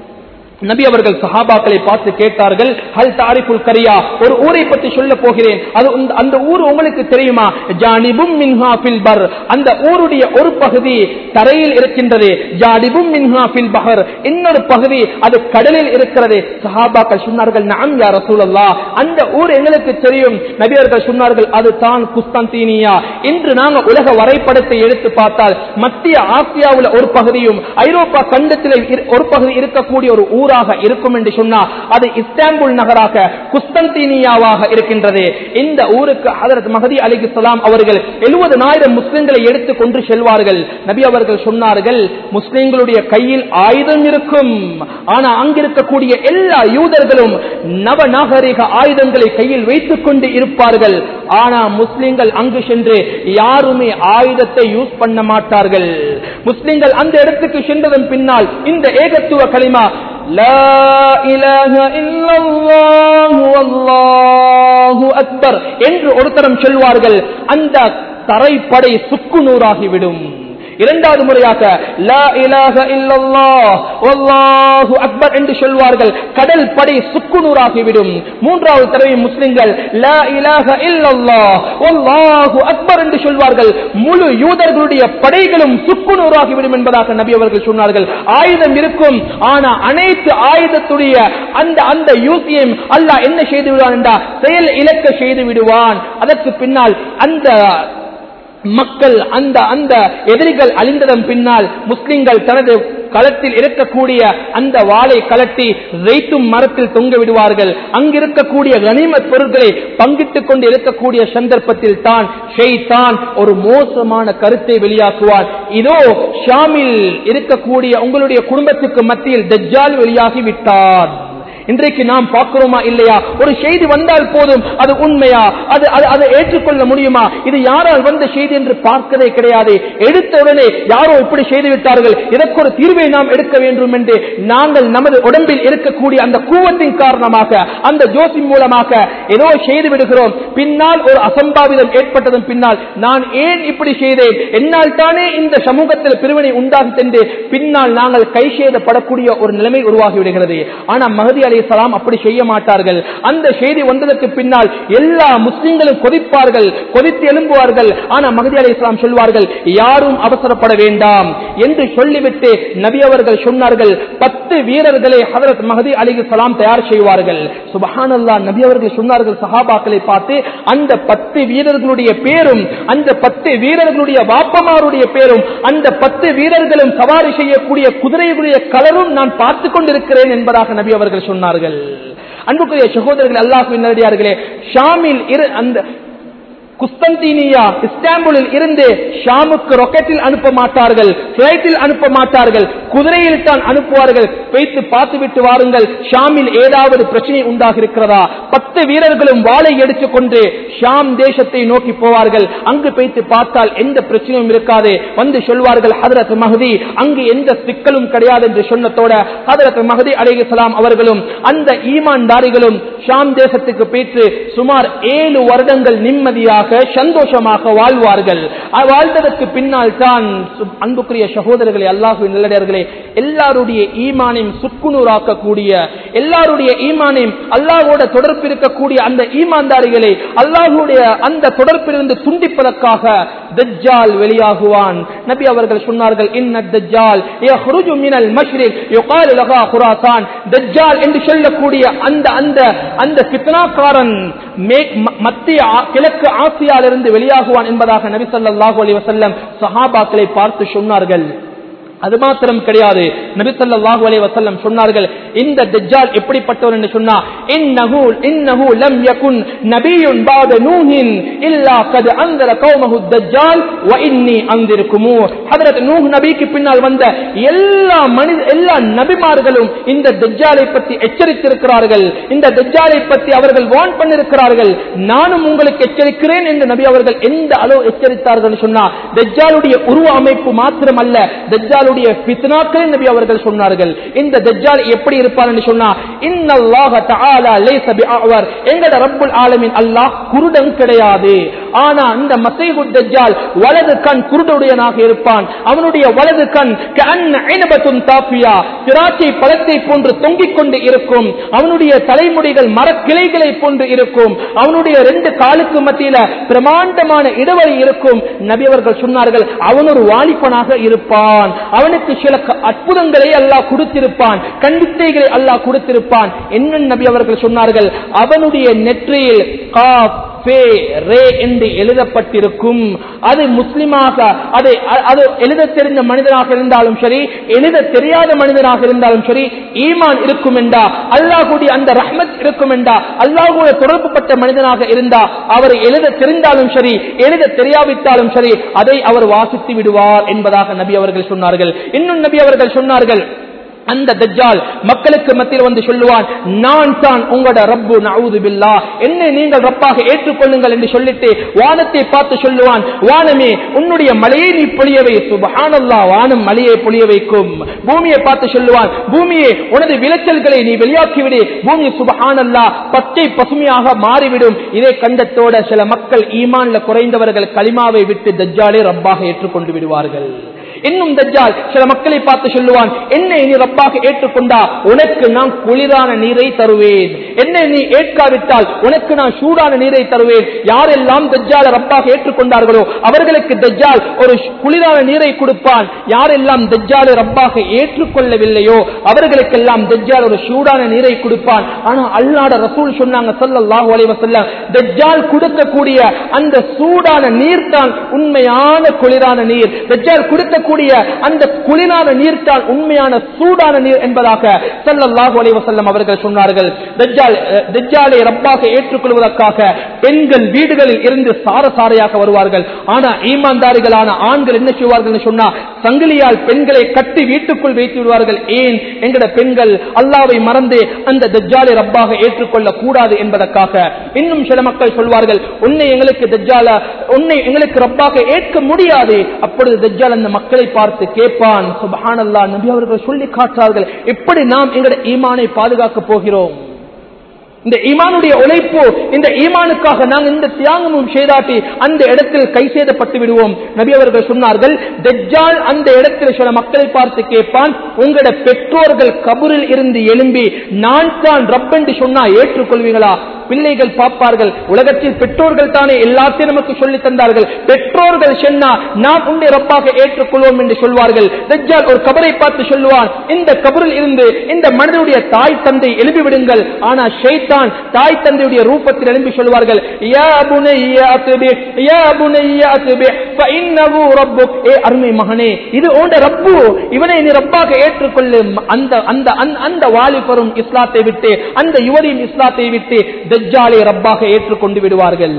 நபி அவர்கள் சஹாபாக்களை பார்த்து கேட்டார்கள் ஹல் தாரிஃபுல் கரியா ஒரு ஊரை பற்றி சொல்ல போகிறேன் அது இந்த- அந்த ஊர் உங்களுக்கு தெரியுமா ஜானிபும் மின்ஹா ஃபில் பர் அந்த ஊருடைய ஒரு பகுதி தரையில் இருக்கின்றது ஜானிபும் மின்ஹா ஃபில் பஹர் இன்னொரு பகுதி அது கடலில் இருக்கிறது சஹாபாக்கள் சொன்னார்கள் நாம் யா ரசூலல்லாஹ் அந்த ஊர் எங்களுக்கு தெரியும் நபி அவர்கள் சொன்னார்கள் அது தான் குஸ்தந்தீனியா இன்று நாங்க உலக வரைபடத்தை எடுத்து பார்த்தால் மத்திய ஆசியாவுல ஒரு பகுதியும் ஐரோப்பா கண்டத்தில் இரு- ஒரு பகுதி இருக்கக்கூடிய ஒரு ஊராக இருக்கும் என்று சொன்னா அது இஸ்தாம்புல் நகராக குஸ்தந்தீனியாவாக இருக்கின்றது இந்த ஊருக்கு ஹதரத் மஹதி அலிகுலாம் அவர்கள் எழுபதனாயிரம் முஸ்லிம்களை எடுத்துக் கொண்டு செல்வார்கள் நபி அவர்கள் சொன்னார்கள் முஸ்லிம்களுடைய கையில் ஆயுதம் இருக்கும் ஆனா அங்கிருக்கக்கூடிய எல்லா யூதர்களும் நவநாகரிக ஆயுதங்களை கையில் வைத்துக் கொண்டு இருப்பார்கள் ஆனா முஸ்லிம்கள் அங்கு சென்று யாருமே ஆயுதத்தை யூஸ் பண்ண மாட்டார்கள் முஸ்லிம்கள் அந்த இடத்துக்கு சென்றதன் பின்னால் இந்த ஏகத்துவ களிமா லா இலாஹ இல்லல்லாஹு வல்லாஹு அக்பர் என்று ஒரு தரம் சொல்வார்கள் அந்த தரைப்படை சுக்குநூறாகிவிடும் இரண்டாவது முறையாக லா இலாஹ இல்லல்லாஹ் வல்லாஹு அக்பர் என்று சொல்வார்கள் கடல் படை சுக்குநூறாகிவிடும் மூன்றாவது தடவை முஸ்லிம்கள் லா இலாஹ இல்லல்லாஹ் வல்லாஹு அக்பர் என்று சொல்வார்கள் முழு யூதர்களுடைய படைகளும் சுக்குநூறாகிவிடும் என்பதாக நபி அவர்கள் சொன்னார்கள் ஆயுதம் இருக்கும் ஆனா அனைத்து ஆயுதத்துடைய அந்த அந்த யூசியம் அல்லாஹ் என்ன செய்து விடுவான் என்றால் செயல் இழக்க செய்து விடுவான் அதற்கு பின்னால் அந்த மக்கள் அந்த அந்த எதிரிகள் அழிந்ததன் பின்னால் முஸ்லிம்கள் தனது களத்தில் இருக்கக்கூடிய அந்த வாளை கலட்டி ஜெய்த்தும் மரத்தில் தொங்க விடுவார்கள் அங்கிருக்கக்கூடிய கனிமத் பொருட்களை பங்கிட்டுக் கொண்டு இருக்கக்கூடிய சந்தர்ப்பத்தில் தான் ஷெய்தான் ஒரு மோசமான கருத்தை வெளியாக்குவார் இதோ ஷாமில் இருக்கக்கூடிய உங்களுடைய குடும்பத்துக்கு மத்தியில் தஜ்ஜால் வெளியாகி விட்டார் இன்றைக்கு நாம் பார்க்கிறோமா இல்லையா ஒரு செய்தி வந்தால் போதும் அது உண்மையா அது அது- அதை ஏற்றுக்கொள்ள முடியுமா இது யாரால் வந்த செய்தி என்று பார்க்கவே கிடையாது எடுத்த உடனே யாரோ இப்படி செய்து விட்டார்கள் இதற்கு ஒரு தீர்வை நாம் எடுக்க வேண்டும் என்று நாங்கள் நமது உடம்பில் இருக்கக்கூடிய அந்த கூவத்தின் காரணமாக அந்த ஜோசி மூலமாக ஏதோ செய்து விடுகிறோம் பின்னால் ஒரு அசம்பாவிதம் ஏற்பட்டதன் பின்னால் நான் ஏன் இப்படி செய்தேன் என்னால் தானே இந்த சமூகத்தில் பிரிவினை உண்டாகும் என்று பின்னால் நாங்கள் கை செய்தப்படக்கூடிய ஒரு நிலைமை உருவாகி விடுகிறது ஆனா மகதி அலி சலாம் அப்படி செய்ய மாட்டார்கள் அந்த செய்தி வந்ததற்கு பின்னால் எல்லா முஸ்லிம்களும் கொதிப்பார்கள் கொதித்து எழும்புவார்கள் ஆனா மகதி அலி இஸ்லாம் சொல்வார்கள் யாரும் அவசரப்பட வேண்டாம் என்று சொல்லிவிட்டு நபி அவர்கள் சொன்னார்கள் பத்து வீரர்களை ஹதரத் மகதி அலி சலாம் தயார் செய்வார்கள் சுபஹானல்லா நபி அவர்கள் சொன்னார்கள் சஹாபாக்களை பார்த்து அந்த பத்து வீரர்களுடைய பேரும் அந்த பத்து வீரர்களுடைய வாப்பமாருடைய பேரும் அந்த பத்து வீரர்களும் சவாரி செய்யக்கூடிய குதிரைகளுடைய கலரும் நான் பார்த்துக் கொண்டிருக்கிறேன் என்பதாக நபி அவர்கள் சொன்னார்கள் அன்புக்குரிய சகோதரர்கள் அல்லாஹுவின் நேரடியார்களே ஷாமில் இரு அந்த குஸ்தந்தீனியா இஸ்தாம்புலில் இருந்து ஷாமுக்கு ராக்கெட்டில் அனுப்ப மாட்டார்கள் பிளைட்டில் அனுப்ப மாட்டார்கள் குதிரையில் தான் அனுப்புவார்கள் வைத்து பார்த்து விட்டு வாருங்கள் ஷாமில் ஏதாவது பிரச்சனை உண்டாக இருக்கிறதா பத்து வீரர்களும் வாளை எடுத்துக்கொண்டு ஷாம் தேசத்தை நோக்கி போவார்கள் அங்கு வைத்து பார்த்தால் எந்த பிரச்சனையும் இருக்காது வந்து சொல்வார்கள் ஹதரத் மஹதி அங்கு எந்த சிக்கலும் கிடையாது என்று சொன்னதோட ஹதரத் மஹதி அலைஹிஸ்ஸலாம் அவர்களும் அந்த ஈமான்தாரிகளும் ஷாம் தேசத்துக்கு போயிட்டு சுமார் ஏழு வருடங்கள் நிம்மதியாக சந்தோஷமாக வாழ்வார்கள் அ- வாழ்ந்ததற்கு பின்னால் தான் சு- அன்புக்குரிய சகோதரர்களே அல்லாஹுவின் நல்லடியார்களே எல்லாருடைய ஈமானையும் சுக்குநூறாக்கக்கூடிய எல்லாருடைய ஈமானையும் அல்லாஹோட தொடர்பு இருக்கக்கூடிய அந்த ஈமான்தாரிகளை அல்லாஹுடைய அந்த தொடர்பிலிருந்து துண்டிப்பதற்காக தஜ்ஜால் வெளியாகுவான் நபி அவர்கள் சொன்னார்கள் இன்ன தஜ்ஜால் யஹ்ருஜு மினல் மஷ்ரிக் யுகால் லஹா குராசான் தஜ்ஜால் என்று சொல்லக்கூடிய அந்த அந்த அந்த ஃபித்னாக்காரன் மே- ம- மத்திய ஆ- கிழக்கு ஆசியாவிலிருந்து வெளியாகுவான் என்பதாக நபி ஸல்லல்லாஹு அலைஹி வஸல்லம் சஹாபாக்களை பார்த்து சொன்னார்கள் அது மாத்திரம் கிடையாது நபி ஸல்லல்லாஹு அலைஹி வஸல்லம் சொன்னார்கள் இந்த தஜ்ஜால் எப்படிப்பட்டவர் என்று சொன்னா இன்னஹு இன்னஹு லம் யகுன் நபியுன் பாத நூஹின் இல்லா கத் அன்தர கௌமஹு தஜ்ஜால் வ இன்னி அன்திருக்குமு ஹஜ்ரத் நூஹ் நபிக்கு பின்னால் வந்த எல்லா மனித எல்லா நபிமார்களும் இந்த தஜ்ஜாலை பற்றி எச்சரித்திருக்கிறார்கள் இந்த தஜ்ஜாலை பற்றி அவர்கள் வார்ன் பண்ணிருக்கிறார்கள் நானும் உங்களுக்கு எச்சரிக்கிறேன் என்று நபி அவர்கள் எந்த அளவு எச்சரித்தார்கள் சொன்னா தஜ்ஜாலுடைய உருவ அமைப்பு மாத்திரமல்ல தஜ்ஜாலுடைய பித்னாக்கள் நபி அவர்கள் சொன்னார்கள் இந்த தஜ்ஜால் எப்படி இருப்பார் என்று சொன்னா இன்னல்லாஹ தஆலா லைஸ பிஅவர் எங்கட ரப்புல் ஆலமீன் அல்லாஹ் குருடன் கிடையாது ஆனா இந்த மசீஹு தஜ்ஜால் வலது கண் குருடுடையனாக இருப்பான் அவனுடைய வலது கண் கஅன்ன ஐனபத்துன் தாஃபியா திராட்சை பழத்தை போன்று தொங்கிக் கொண்டு இருக்கும் அவனுடைய தலைமுடிகள் மரக்கிளைகளை போன்று இருக்கும் அவனுடைய ரெண்டு காலுக்கு மத்தியில பிரமாண்டமான இடைவெளி இருக்கும் நபி அவர்கள் சொன்னார்கள் அவன் ஒரு வாலிபனாக இருப்பான் அவனுக்கு சில க- அற்புதங்களை அல்லாஹ் கொடுத்திருப்பான் கண்டித்தைகளை அல்லாஹ் கொடுத்திருப்பான் என்ன நபி அவர்கள் சொன்னார்கள் அவனுடைய நெற்றியில் காஃப் ஃபே, ரே என்று எழுதப்பட்டிருக்கும் அது முஸ்லிமாக அதை அ- அது எழுத தெரிந்த மனிதனாக இருந்தாலும் சரி எழுத தெரியாத மனிதனாக இருந்தாலும் சரி ஈமான் இருக்கும் என்றா அல்லாஹுடைய அந்த ரஹ்மத் இருக்கும் என்றா அல்லாஹுடைய தொடர்புப்பட்ட மனிதனாக இருந்தா அவர் எழுத தெரிந்தாலும் சரி எழுத தெரியாவிட்டாலும் சரி அதை அவர் வாசித்து விடுவார் என்பதாக நபி அவர்கள் சொன்னார்கள் இன்னும் நபி அவர்கள் சொன்னார்கள் அந்த தஜ்ஜால் மக்களுக்கு மத்தியில் வந்து சொல்லுவான் நான் தான் உங்களோட ரப்பு நவுது பில்லா என்னை நீங்கள் ரப்பாக ஏற்றுக்கொள்ளுங்கள் என்று சொல்லிட்டு வானத்தை பார்த்து சொல்லுவான் வானமே உன்னுடைய மலையை நீ பொழிய வை சுபஹானல்லா வானம் மலையை பொழிய வைக்கும் பூமியை பார்த்து சொல்லுவான் பூமியே உனது விளைச்சல்களை நீ வெளியாக்கி விடு பூமி சுபஹானல்லா பச்சை பசுமையாக மாறிவிடும் இதை கண்டத்தோட சில மக்கள் ஈமான்ல குறைந்தவர்கள் களிமாவை விட்டு தஜ்ஜாலை ரப்பாக ஏற்றுக்கொண்டு விடுவார்கள் இன்னும் தஜ்ஜால் சில மக்களை பார்த்து சொல்லுவான் என்னை நீ ரப்பாக ஏற்றுக்கொண்டா உனக்கு நான் குளிரான நீரை தருவேன் என்னை நீ ஏற்காவிட்டால் உனக்கு நான் சூடான நீரை தருவேன் யாரெல்லாம் தஜ்ஜால ரப்பாக ஏற்றுக்கொண்டார்களோ அவர்களுக்கு தஜ்ஜால் ஒரு குளிரான நீரை கொடுப்பான் யாரெல்லாம் தஜ்ஜாலை ரப்பாக ஏற்றுக்கொள்ளவில்லையோ அவர்களுக்கெல்லாம் தஜ்ஜால் ஒரு சூடான நீரை கொடுப்பான் ஆனா அல்லாட ரசூல் சொன்னாங்க ஸல்லல்லாஹு அலைஹி வஸல்லம் தஜ்ஜால் கொடுக்கக்கூடிய அந்த சூடான நீர் தான் உண்மையான குளிரான நீர் தஜ்ஜால் கொடுக்கக்கூடிய இருக்கக்கூடிய அந்த குளிரான நீர் தான் உண்மையான சூடான நீர் என்பதாக ஸல்லல்லாஹு அலைஹி வஸல்லம் அவர்கள் சொன்னார்கள் தஜ்ஜால் அஹ், தஜ்ஜாலை ரப்பாக ஏற்றுக்கொள்வதற்காக பெண்கள் வீடுகளில் இருந்து சாரசாரையாக வருவார்கள் ஆனா ஈமான்தாரிகளான ஆண்கள் என்ன செய்வார்கள் என்று சொன்னா சங்கிலியால் பெண்களை கட்டி வீட்டுக்குள் வைத்து விடுவார்கள் ஏன் எங்கட பெண்கள் அல்லாவை மறந்து அந்த தஜ்ஜாலை ரப்பாக ஏற்றுக்கொள்ள கூடாது என்பதற்காக இன்னும் சில மக்கள் சொல்வார்கள் உன்னை எங்களுக்கு தஜ்ஜால உன்னை எங்களுக்கு ரப்பாக ஏற்க முடியாது அப்பொழுது தஜ்ஜால் அந்த மக்களை பார்த்து கேட்பான் சுபஹானல்லாஹ் நபி அவர்கள் சொல்லி காட்டுறார்கள் எப்படி நாம் எங்களுடைய ஈமானை பாதுகாக்க போகிறோம் இந்த ஈமானுடைய உழைப்பு இந்த ஈமானுக்காக நாங்கள் இந்த தியாகமும் செய்தாட்டி அந்த இடத்தில் கை செய்தப்பட்டு விடுவோம் நபி அவர்கள் சொன்னார்கள் தஜ்ஜால் அந்த இடத்தில் சில மக்களை பார்த்து கேட்பான் உங்களோட பெற்றோர்கள் கபூரில் இருந்து எழும்பி நான் தான் ரப் என்று சொன்னா ஏற்றுக்கொள்வீங்களா பிள்ளைகள் பார்ப்பார்கள் உலகத்தில் பெற்றோர்கள் தானே எல்லாத்தையும் நமக்கு சொல்லி தந்தார்கள் பெற்றோர்கள் சொன்னா நாம் உன்னை ரப்பாக ஏற்றுக்கொள்வோம் என்று சொல்வார்கள் தஜ்ஜால் ஒரு கபரை பார்த்து சொல்லுவான் இந்த கபரில் இருந்து இந்த மனிதனுடைய தாய் தந்தை எழுப்பி விடுங்கள் ஆனா ஷைத்தான் தாய் தந்தையுடைய ரூபத்தில் எழுப்பி சொல்வார்கள் யா புனைய அத்பி யா புனைய அத்பி ஃபஇன்னஹு ரப்புக் ஏ அருமை மகனே இது உன்னுடைய ரப்பு இவனை நீ ரப்பாக ஏற்றுக்கொள்ளு அந்த அந்த அந்த- அந்த வாலிபரும் இஸ்லாத்தை விட்டு அந்த யுவதியும் இஸ்லாத்தை விட்டு தஜ்ஜாலை ரப்பாக ஏற்றுக்கொண்டு விடுவார்கள்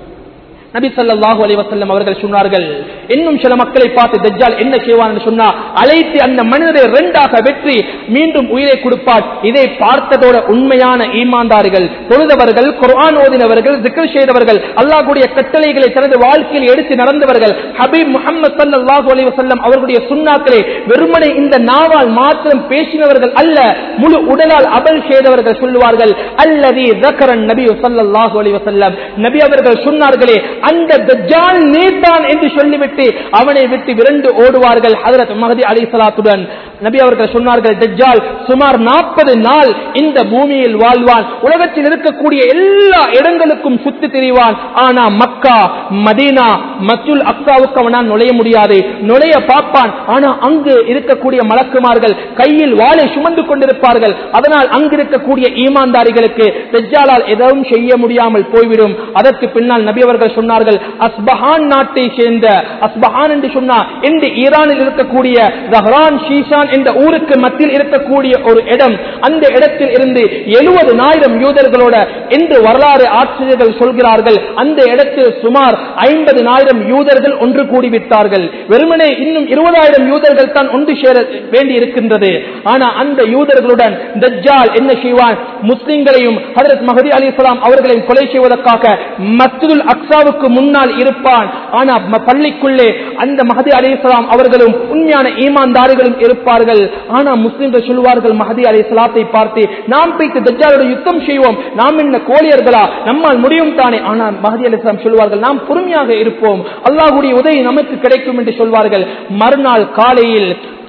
நபி ஸல்லல்லாஹு அலைஹி வஸல்லம் அவர்கள் சொன்னார்கள் இன்னும் சில மக்களை பார்த்து தஜ்ஜால் என்ன செய்வான் என்று சொன்னா அழைத்து அந்த மனிதரை இரண்டாக வெற்றி மீண்டும் உயிரை கொடுப்பார் இதை பார்த்ததோட உண்மையான ஈமான்தார்கள் தொழுதவர்கள் குர்ஆன் ஓதினவர்கள் zikr செய்தவர்கள் அல்லாஹ்வுடைய கட்டளைகளை தனது வாழ்க்கையில் எடுத்து நடந்தவர்கள் ஹபீப் முஹம்மது ஸல்லல்லாஹு அலைஹி வஸல்லம் அவர்களுடைய சுன்னாக்களை வெறுமனே இந்த நாவால் மாத்திரம் பேசினவர்கள் அல்ல முழு உடலால் அமல் செய்தவர்கள் சொல்லுவார்கள் அல்லதி தக்கரன் நபி ஸல்லல்லாஹு அலைஹி வஸல்லம் நபி அவர்கள் சொன்னார்களே அந்த தஜ்ஜால் நீதான் என்று சொல்லிவிட்டு அவனை விட்டு விரண்டு ஓடுவார்கள் ஹஜரத் மஹதி அலைஹிஸ்ஸலாத்துடன் நபி அவர்கள் சொன்னார்கள் தஜ்ஜால் சுமார் நாற்பது நாள் இந்த பூமியில் வாழ்வான் உலகத்தில் இருக்கக்கூடிய எல்லா இடங்களுக்கும் சுத்தி திரிவான் ஆனா மக்கா மதீனா மத்துல் அக்சாவுக்கு அவனால் நுழைய முடியாது நுழைய பார்ப்பான் ஆனா அங்கு இருக்கக்கூடிய மலக்குமார்கள் கையில் வாளை சுமந்து கொண்டிருப்பார்கள் அதனால் அங்கு இருக்கக்கூடிய ஈமான்தாரிகளுக்கு தஜ்ஜாலால் எதுவும் செய்ய முடியாமல் போய்விடும் அதற்கு பின்னால் நபி அவர்கள் சொன்னார்கள் அஸ்பஹான் நாட்டை சேர்ந்த அஸ்பஹான் என்று சொன்னார் என்று ஈரானில் இருக்கக்கூடிய ஜஹ்ரான் ஷீஷான் என்ற ஊருக்கு மத்தியில் இருக்கக்கூடிய ஒரு இடம் அந்த இடத்தில் இருந்து எழுபதுனாயிரம் யூதர்களோட என்று வரலாறு ஆசிரியர்கள் சொல்கிறார்கள் அந்த இடத்தில் சுமார் ஐம்பதுனாயிரம் யூதர்கள் ஒன்று கூடிவிட்டார்கள் வெறுமனே இன்னும் இருபதாயிரம் யூதர்கள் தான் ஒன்று சேர வேண்டி இருக்கின்றது ஆனா அந்த யூதர்களுடன் தஜ்ஜால் என்ன செய்வான் முஸ்லிம்களையும் ஹதரத் மஹதி அலி இஸ்லாம் அவர்களையும் கொலை செய்வதற்காக மஸ்ஜிதுல் அக்ஸாவுக்கு முன்னால் இருப்பான் ஆனா ம- பள்ளிக்குள்ளே அந்த மஹதி அலி இஸ்லாம் அவர்களும் உண்மையான ஈமான்தாரிகளும் இருப்பார்கள் ஆனா முஸ்லிம்கள் சொல்லுவார்கள் மஹதி அலி இஸ்லாத்தை பார்த்து நாம் போய்த்து தஜ்ஜாலோட யுத்தம் செய்வோம் நாம் என்ன கோழியர்களா நம்மால் முடியும் தானே ஆனால் மஹதி அலி இஸ்லாம் சொல்வார்கள் நாம் பொறுமையாக இருப்போம் அல்லாஹ்வுடைய உதவி நமக்கு கிடைக்கும் என்று சொல்வார்கள் மறுநாள் காலையில்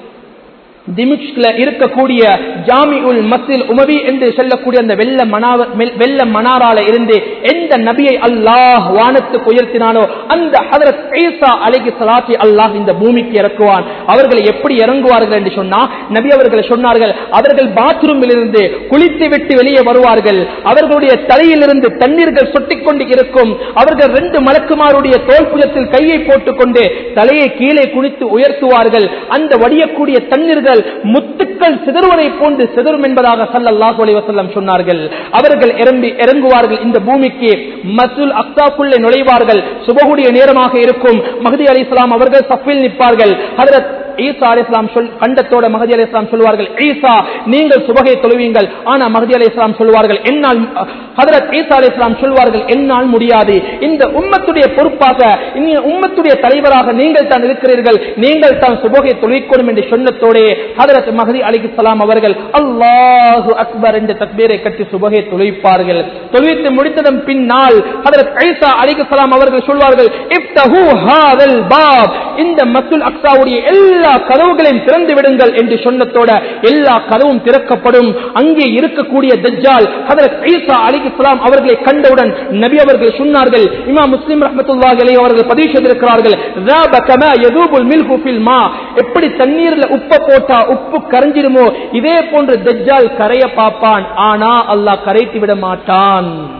திமிஷ்க்ல இருக்கக்கூடிய ஜாமி உல் மஸ்ஜில் உமவி என்று சொல்லக்கூடிய அந்த வெள்ள மனாவ மெல்- வெள்ள மனாரால இருந்து எந்த நபியை அல்லாஹ் வானத்துக்கு உயர்த்தினானோ அந்த ஹதரத் ஈசா அலைஹி ஸலாத்தி அல்லாஹ் இந்த பூமிக்கு இறக்குவான் அவர்கள் எப்படி இறங்குவார்கள் என்று சொன்னா நபி அவர்கள் சொன்னார்கள் அவர்கள் பாத்ரூமில் இருந்து குளித்து விட்டு வெளியே வருவார்கள் அவர்களுடைய தலையிலிருந்து தண்ணீர்கள் சொட்டிக் கொண்டு இருக்கும் அவர்கள் ரெண்டு மலக்குமாருடைய தோல் புஜத்தில் கையை போட்டுக்கொண்டு தலையை கீழே குனித்து உயர்த்துவார்கள் அந்த வடியக்கூடிய தண்ணீர்கள் முத்துக்கள் சிதறுவதை போன்று சிதறும் என்பதாக ஸல்லல்லாஹு அலைஹி வஸல்லம் சொன்னார்கள் அவர்கள் இறம்பி இறங்குவார்கள் இந்த பூமிக்கு மஸ்ஜில் அக்ஸாக்குள்ளே நுழைவார்கள் சுபகுடைய நேரமாக இருக்கும் மஹதி அலைஹிஸ்ஸலாம் அவர்கள் சஃபில் நிற்பார்கள் ஹஜரத் ஈசா அலைஹிஸ்ஸலாம் சொல் கண்டத்தோட மஹதி அலைஹிஸ்ஸலாம் சொல்வார்கள் ஈசா நீங்கள் சுபகை தொழுவீங்கள் ஆனா மஹதி அலைஹிஸ்ஸலாம் சொல்வார்கள் என்னால் ஹஜரத் ஈசா அலைஹிஸ்ஸலாம் சொல்வார்கள் என்னால் முடியாது இந்த உம்மத்துடைய பொறுப்பாக இந்த உம்மத்துடைய தலைவராக நீங்கள் தான் இருக்கிறீர்கள் நீங்கள் தான் சுபகை தொழிற்கணும் என்று சொன்னத்தோடே ஹதரத் மஹதி அலிகுலாம் அவர்கள் அல்லாஹு அக்பர் என்ற தக்பீரை கட்டி சுபகை தொழிப்பார்கள் தொழித்து முடித்ததன் பின்னால் ஹதரத் ஐசா அலிகுலாம் அவர்கள் சொல்வார்கள் இஃப்தஹு ஹாதல் பாப் இந்த மத்துல் அக்ஸாவுடைய எல்லா கதவுகளையும் திறந்து விடுங்கள் என்று சொன்னதோட எல்லா கதவும் திறக்கப்படும் அங்கே இருக்கக்கூடிய தஜ்ஜால் ஹதரத் ஐசா அலிகுலாம் அவர்களை கண்டவுடன் நபி அவர்கள் சொன்னார்கள் இமாம் முஸ்லிம் ரஹ்மத்துல்லாஹி அலைஹி அவர்கள் பதிவு செய்திருக்கிறார்கள் ذَابَ كَمَا يَذُوبُ الْمِلْحُ فِي الْمَاءِ எப்படி தண்ணீர்ல உப்பை போட்டா உப்பு கரைஞ்சிருமோ இதே போன்று தஜ்ஜால் கரைய பார்ப்பான் ஆனா அல்லாஹ் கரைத்து விட மாட்டான்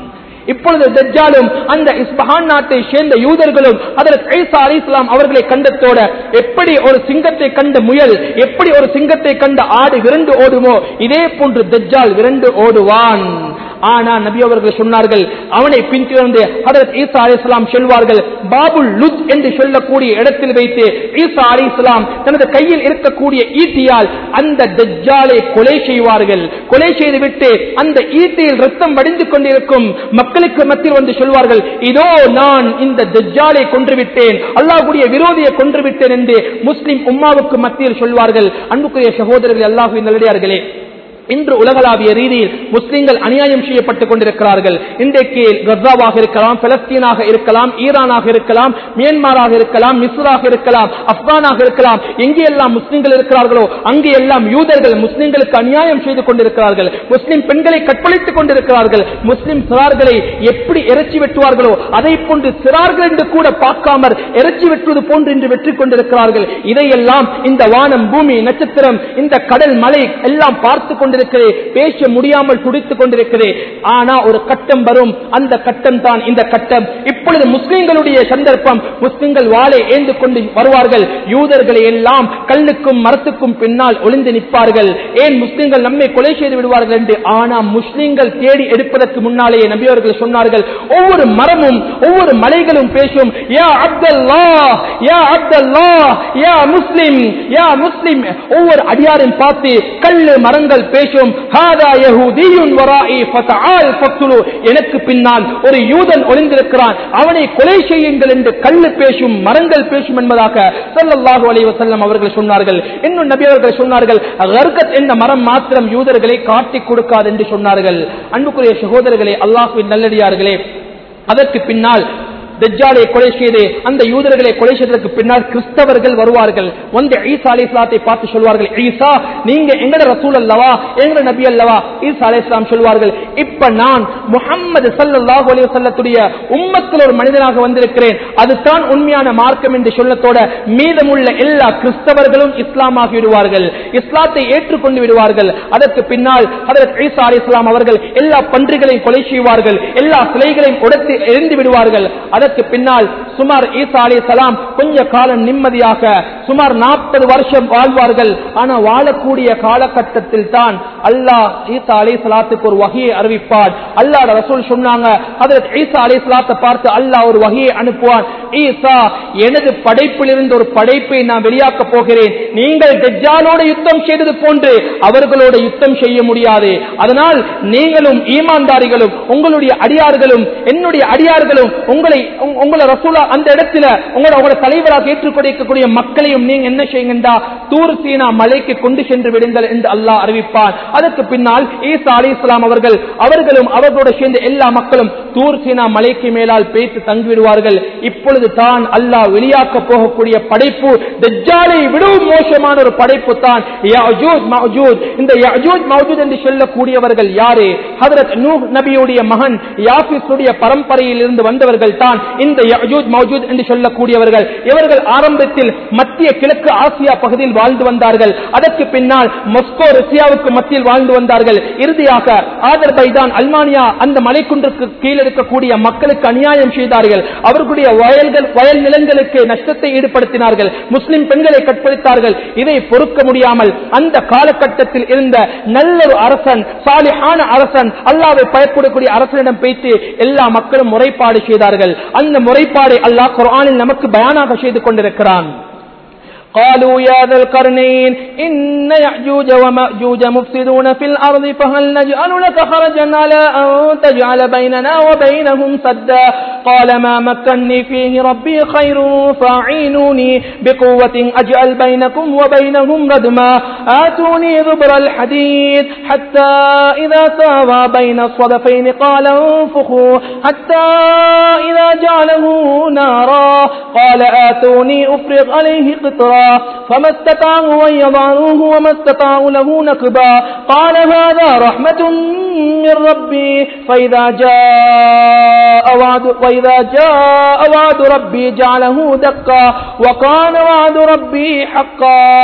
இப்பொழுது தஜ்ஜாலும் அந்த இஸ்பஹான் நாட்டை சேர்ந்த யூதர்களும் அதற்கு ஈசா அலி இஸ்லாம் அவர்களை கண்டத்தோட எப்படி ஒரு சிங்கத்தை கண்ட முயல் எப்படி ஒரு சிங்கத்தை கண்ட ஆடு விரண்டு ஓடுமோ இதே போன்று தஜ்ஜால் விரண்டு ஓடுவான் ஆனா நபி அவர்கள் சொன்னார்கள் அவனை பின்தொடர்ந்து ஹதரத் ஈசா அலி இஸ்லாம் சொல்வார்கள் பாபுல் லுத் என்று சொல்லக்கூடிய இடத்தில் வைத்து ஈசா அலி இஸ்லாம் தனது கையில் இருக்கக்கூடிய ஈட்டியால் அந்த தஜ்ஜாலை கொலை செய்வார்கள் கொலை செய்துவிட்டு அந்த ஈட்டியில் ரத்தம் வடிந்து கொண்டிருக்கும் மக்களுக்கு மத்தியில் வந்து சொல்வார்கள் இதோ நான் இந்த தஜ்ஜாலை கொன்றுவிட்டேன் அல்லாஹ்வுடைய விரோதியை கொன்றுவிட்டேன் என்று முஸ்லிம் உம்மாவுக்கு மத்தியில் சொல்வார்கள் அன்புக்குரிய சகோதரர்கள் அல்லாஹுவின் நல்லடியார்களே இன்று உலகளாவிய ரீதியில் முஸ்லிம்கள் அநியாயம் செய்யப்பட்டுக் கொண்டிருக்கிறார்கள் இன்றைக்கு கசாவாக இருக்கலாம் பலஸ்தீனாக இருக்கலாம் ஈரானாக இருக்கலாம் மியான்மராக இருக்கலாம் மிஸ்ராக இருக்கலாம் ஆப்கானாக இருக்கலாம் எங்கெல்லாம் முஸ்லிம்கள் இருக்கிறார்களோ அங்கே எல்லாம் யூதர்கள் முஸ்லிம்களுக்கு அநியாயம் செய்து கொண்டிருக்கிறார்கள் முஸ்லிம் பெண்களை கற்பழித்துக் கொண்டிருக்கிறார்கள் முஸ்லிம் சிறார்களை எப்படி இறைச்சி வெட்டுவார்களோ அதை போன்று சிறார்கள் என்று கூட பார்க்காமற் இறைச்சி வெட்டுவது போன்று இன்று வெற்றி கொண்டிருக்கிறார்கள் இதையெல்லாம் இந்த வானம் பூமி நட்சத்திரம் இந்த கடல் மலை எல்லாம் பார்த்து கொண்டிருக்கிறேன் பேச முடியாமல் துடித்துக் கொண்டிருக்கிறேன் ஆனா ஒரு கட்டம் வரும் அந்த கட்டம் தான் இந்த கட்டம் இப்பொழுது முஸ்லிம்களுடைய சந்தர்ப்பம் முஸ்லிம்கள் வாளை ஏந்து கொண்டு வருவார்கள் யூதர்களை எல்லாம் கல்லுக்கும் மரத்துக்கும் பின்னால் ஒளிந்து நிற்பார்கள் ஏன் முஸ்லிம்கள் நம்மை கொலை செய்து விடுவார்கள் என்று ஆனா முஸ்லிம்கள் தேடி எடுப்பதற்கு முன்னாலேயே நபியவர்கள் சொன்னார்கள் ஒவ்வொரு மரமும் ஒவ்வொரு மலைகளும் பேசும் யா அப்தல்லா யா அப்தல்லா யா முஸ்லிம் யா முஸ்லிம் ஒவ்வொரு அடியாரும் பார்த்து கல்லு மரங்கள் பேசும் ஹாதா யஹூதியுன் வராஇ ஃபதஆல் ஃபக்துலு எனக்கு பின்னால் ஒரு யூதன் ஒளிந்திருக்கிறான் அவனை கொலை செய்யுங்கள் என்று கல்லு பேசும் மரங்கள் பேசும் என்பதாக ஸல்லல்லாஹு அலைஹி வஸல்லம் அவர்கள் சொன்னார்கள் இன்னும் நபி அவர்கள் சொன்னார்கள் கர்கத் என்ற மரம் மாத்திரம் யூதர்களை காட்டிக் கொடுக்காது என்று சொன்னார்கள் அன்புக்குரிய சகோதரர்களே அல்லாஹ்வின் நல்லடியார்களே அதற்கு பின்னால் தஜ்ஜாலை கொலை செய்து அந்த யூதர்களை கொலை செய்ததற்கு பின்னால் கிறிஸ்தவர்கள் வருவார்கள் வந்து ஈசா அலி இஸ்லாத்தை பார்த்து சொல்வார்கள் ஈசா நீங்க எங்கட ரசூல் அல்லவா எங்கட நபி அல்லவா ஈசா அலி இஸ்லாம் சொல்வார்கள் இப்ப நான் முகம்மது சல்லாஹூ அலி சொல்லத்துடைய உம்மத்தில் ஒரு மனிதனாக வந்திருக்கிறேன் அதுதான் உண்மையான மார்க்கம் என்று சொல்லத்தோட மீதமுள்ள எல்லா கிறிஸ்தவர்களும் இஸ்லாமாகி விடுவார்கள் இஸ்லாத்தை ஏற்றுக்கொண்டு விடுவார்கள் அதற்கு பின்னால் அதற்கு ஈசா அலி இஸ்லாம் அவர்கள் எல்லா பன்றிகளையும் கொலை செய்வார்கள் எல்லா சிலைகளையும் உடைத்து எரிந்து விடுவார்கள் அதற்கு பின்னால் சுமார் ஈசா அலி சலாம் கொஞ்ச காலம் நிம்மதியாக சுமார் நாற்பது வருஷம் வாழ்வார்கள் ஆனா வாழக்கூடிய காலகட்டத்தில் தான் அல்லாஹ் ஈசா அலி சலாத்துக்கு ஒரு வகையை அறிவிப்பார் அல்லாஹ் ரசூல் சொன்னாங்க அதற்கு ஈசா அலி சலாத்தை பார்த்து அல்லாஹ் ஒரு வகையை அனுப்புவான் ஈசா எனது படைப்பிலிருந்து ஒரு படைப்பை நான் வெளியாக்க போகிறேன் நீங்கள் தெஜ்ஜாலோட யுத்தம் செய்தது போன்று அவர்களோட யுத்தம் செய்ய முடியாது அதனால் நீங்களும் ஈமான்தாரிகளும் உங்களுடைய அடியார்களும் என்னுடைய அடியார்களும் உங்களை உங்க- உங்களை ரசூலா அந்த இடத்துல உங்களோட உங்களோட தலைவராக ஏற்றுக்கொண்டிருக்கக்கூடிய மக்களையும் நீங்க என்ன செய்யுங்கண்டா தூர் சீனா மலைக்கு கொண்டு சென்று விடுங்கள் என்று அல்லாஹ் அறிவிப்பான் அதற்கு பின்னால் ஈசா அலி இஸ்லாம் அவர்கள் அவர்களும் அவர்களோட சேர்ந்த எல்லா மக்களும் தூர் சீனா மலைக்கு மேலால் பேத்து தங்கிவிடுவார்கள் இப்பொழுது தான் அல்லாஹ் வெளியாக்க போகக்கூடிய படைப்பு தஜ்ஜாலை விடவும் மோசமான ஒரு படைப்பு தான் யஅஜூஜ் மஅஜூஜ். இந்த யஅஜூஜ் மஅஜூஜ் என்று சொல்லக்கூடியவர்கள் யாரு ஹதரத் நூஹ் நபியுடைய மகன் யாபிஸுடைய பரம்பரையில் இருந்து வந்தவர்கள் தான் இந்த யஅஜூஜ் மௌஜூத் என்று சொல்லக்கூடியவர்கள் இவர்கள் ஆரம்பத்தில் மத்திய கிழக்கு ஆசியா பகுதியில் வாழ்ந்து வந்தார்கள் அதற்கு பின்னால் மொஸ்கோ ரஷ்யாவுக்கு மத்தியில் வாழ்ந்து வந்தார்கள் இறுதியாக ஆதர்பைதான் அல்மானியா அந்த மலைக்குன்றுக்கு கீழ் இருக்கக்கூடிய மக்களுக்கு அநியாயம் செய்தார்கள் அவர்களுடைய வயல்கள் வயல் நிலங்களுக்கு நஷ்டத்தை ஈடுபடுத்தினார்கள் முஸ்லிம் பெண்களை கற்பழித்தார்கள் இதை பொறுக்க முடியாமல் அந்த காலகட்டத்தில் இருந்த நல்ல ஒரு அரசன் சாலிஹான அரசன் அல்லாவை பயப்படக்கூடிய அரசனிடம் பேசி எல்லா மக்களும் முறைப்பாடு செய்தார்கள் அந்த முறைப்பாடை அல்லாஹ் குர்ஆனில் நமக்கு பயானாக செய்து கொண்டிருக்கிறான் قالوا يا ذا القرنين إن يأجوج ومأجوج مفسدون في الأرض فهل نجعل لك خرجا على أن تجعل بيننا وبينهم سدا قال ما مكني فيه ربي خير فاعينوني بقوة أجعل بينكم وبينهم ردما آتوني ذبر الحديد حتى إذا ساوى بين الصدفين قال انفخوا حتى إذا جعله نارا قال آتوني أفرغ عليه قطرا فما استطاعوا أن يضعوه وما استطاعوا له نكبا قال هذا رحمة من ربي فإذا جاء وعد وإذا جاء وعد ربي جعله دقا وكان وعد ربي حقا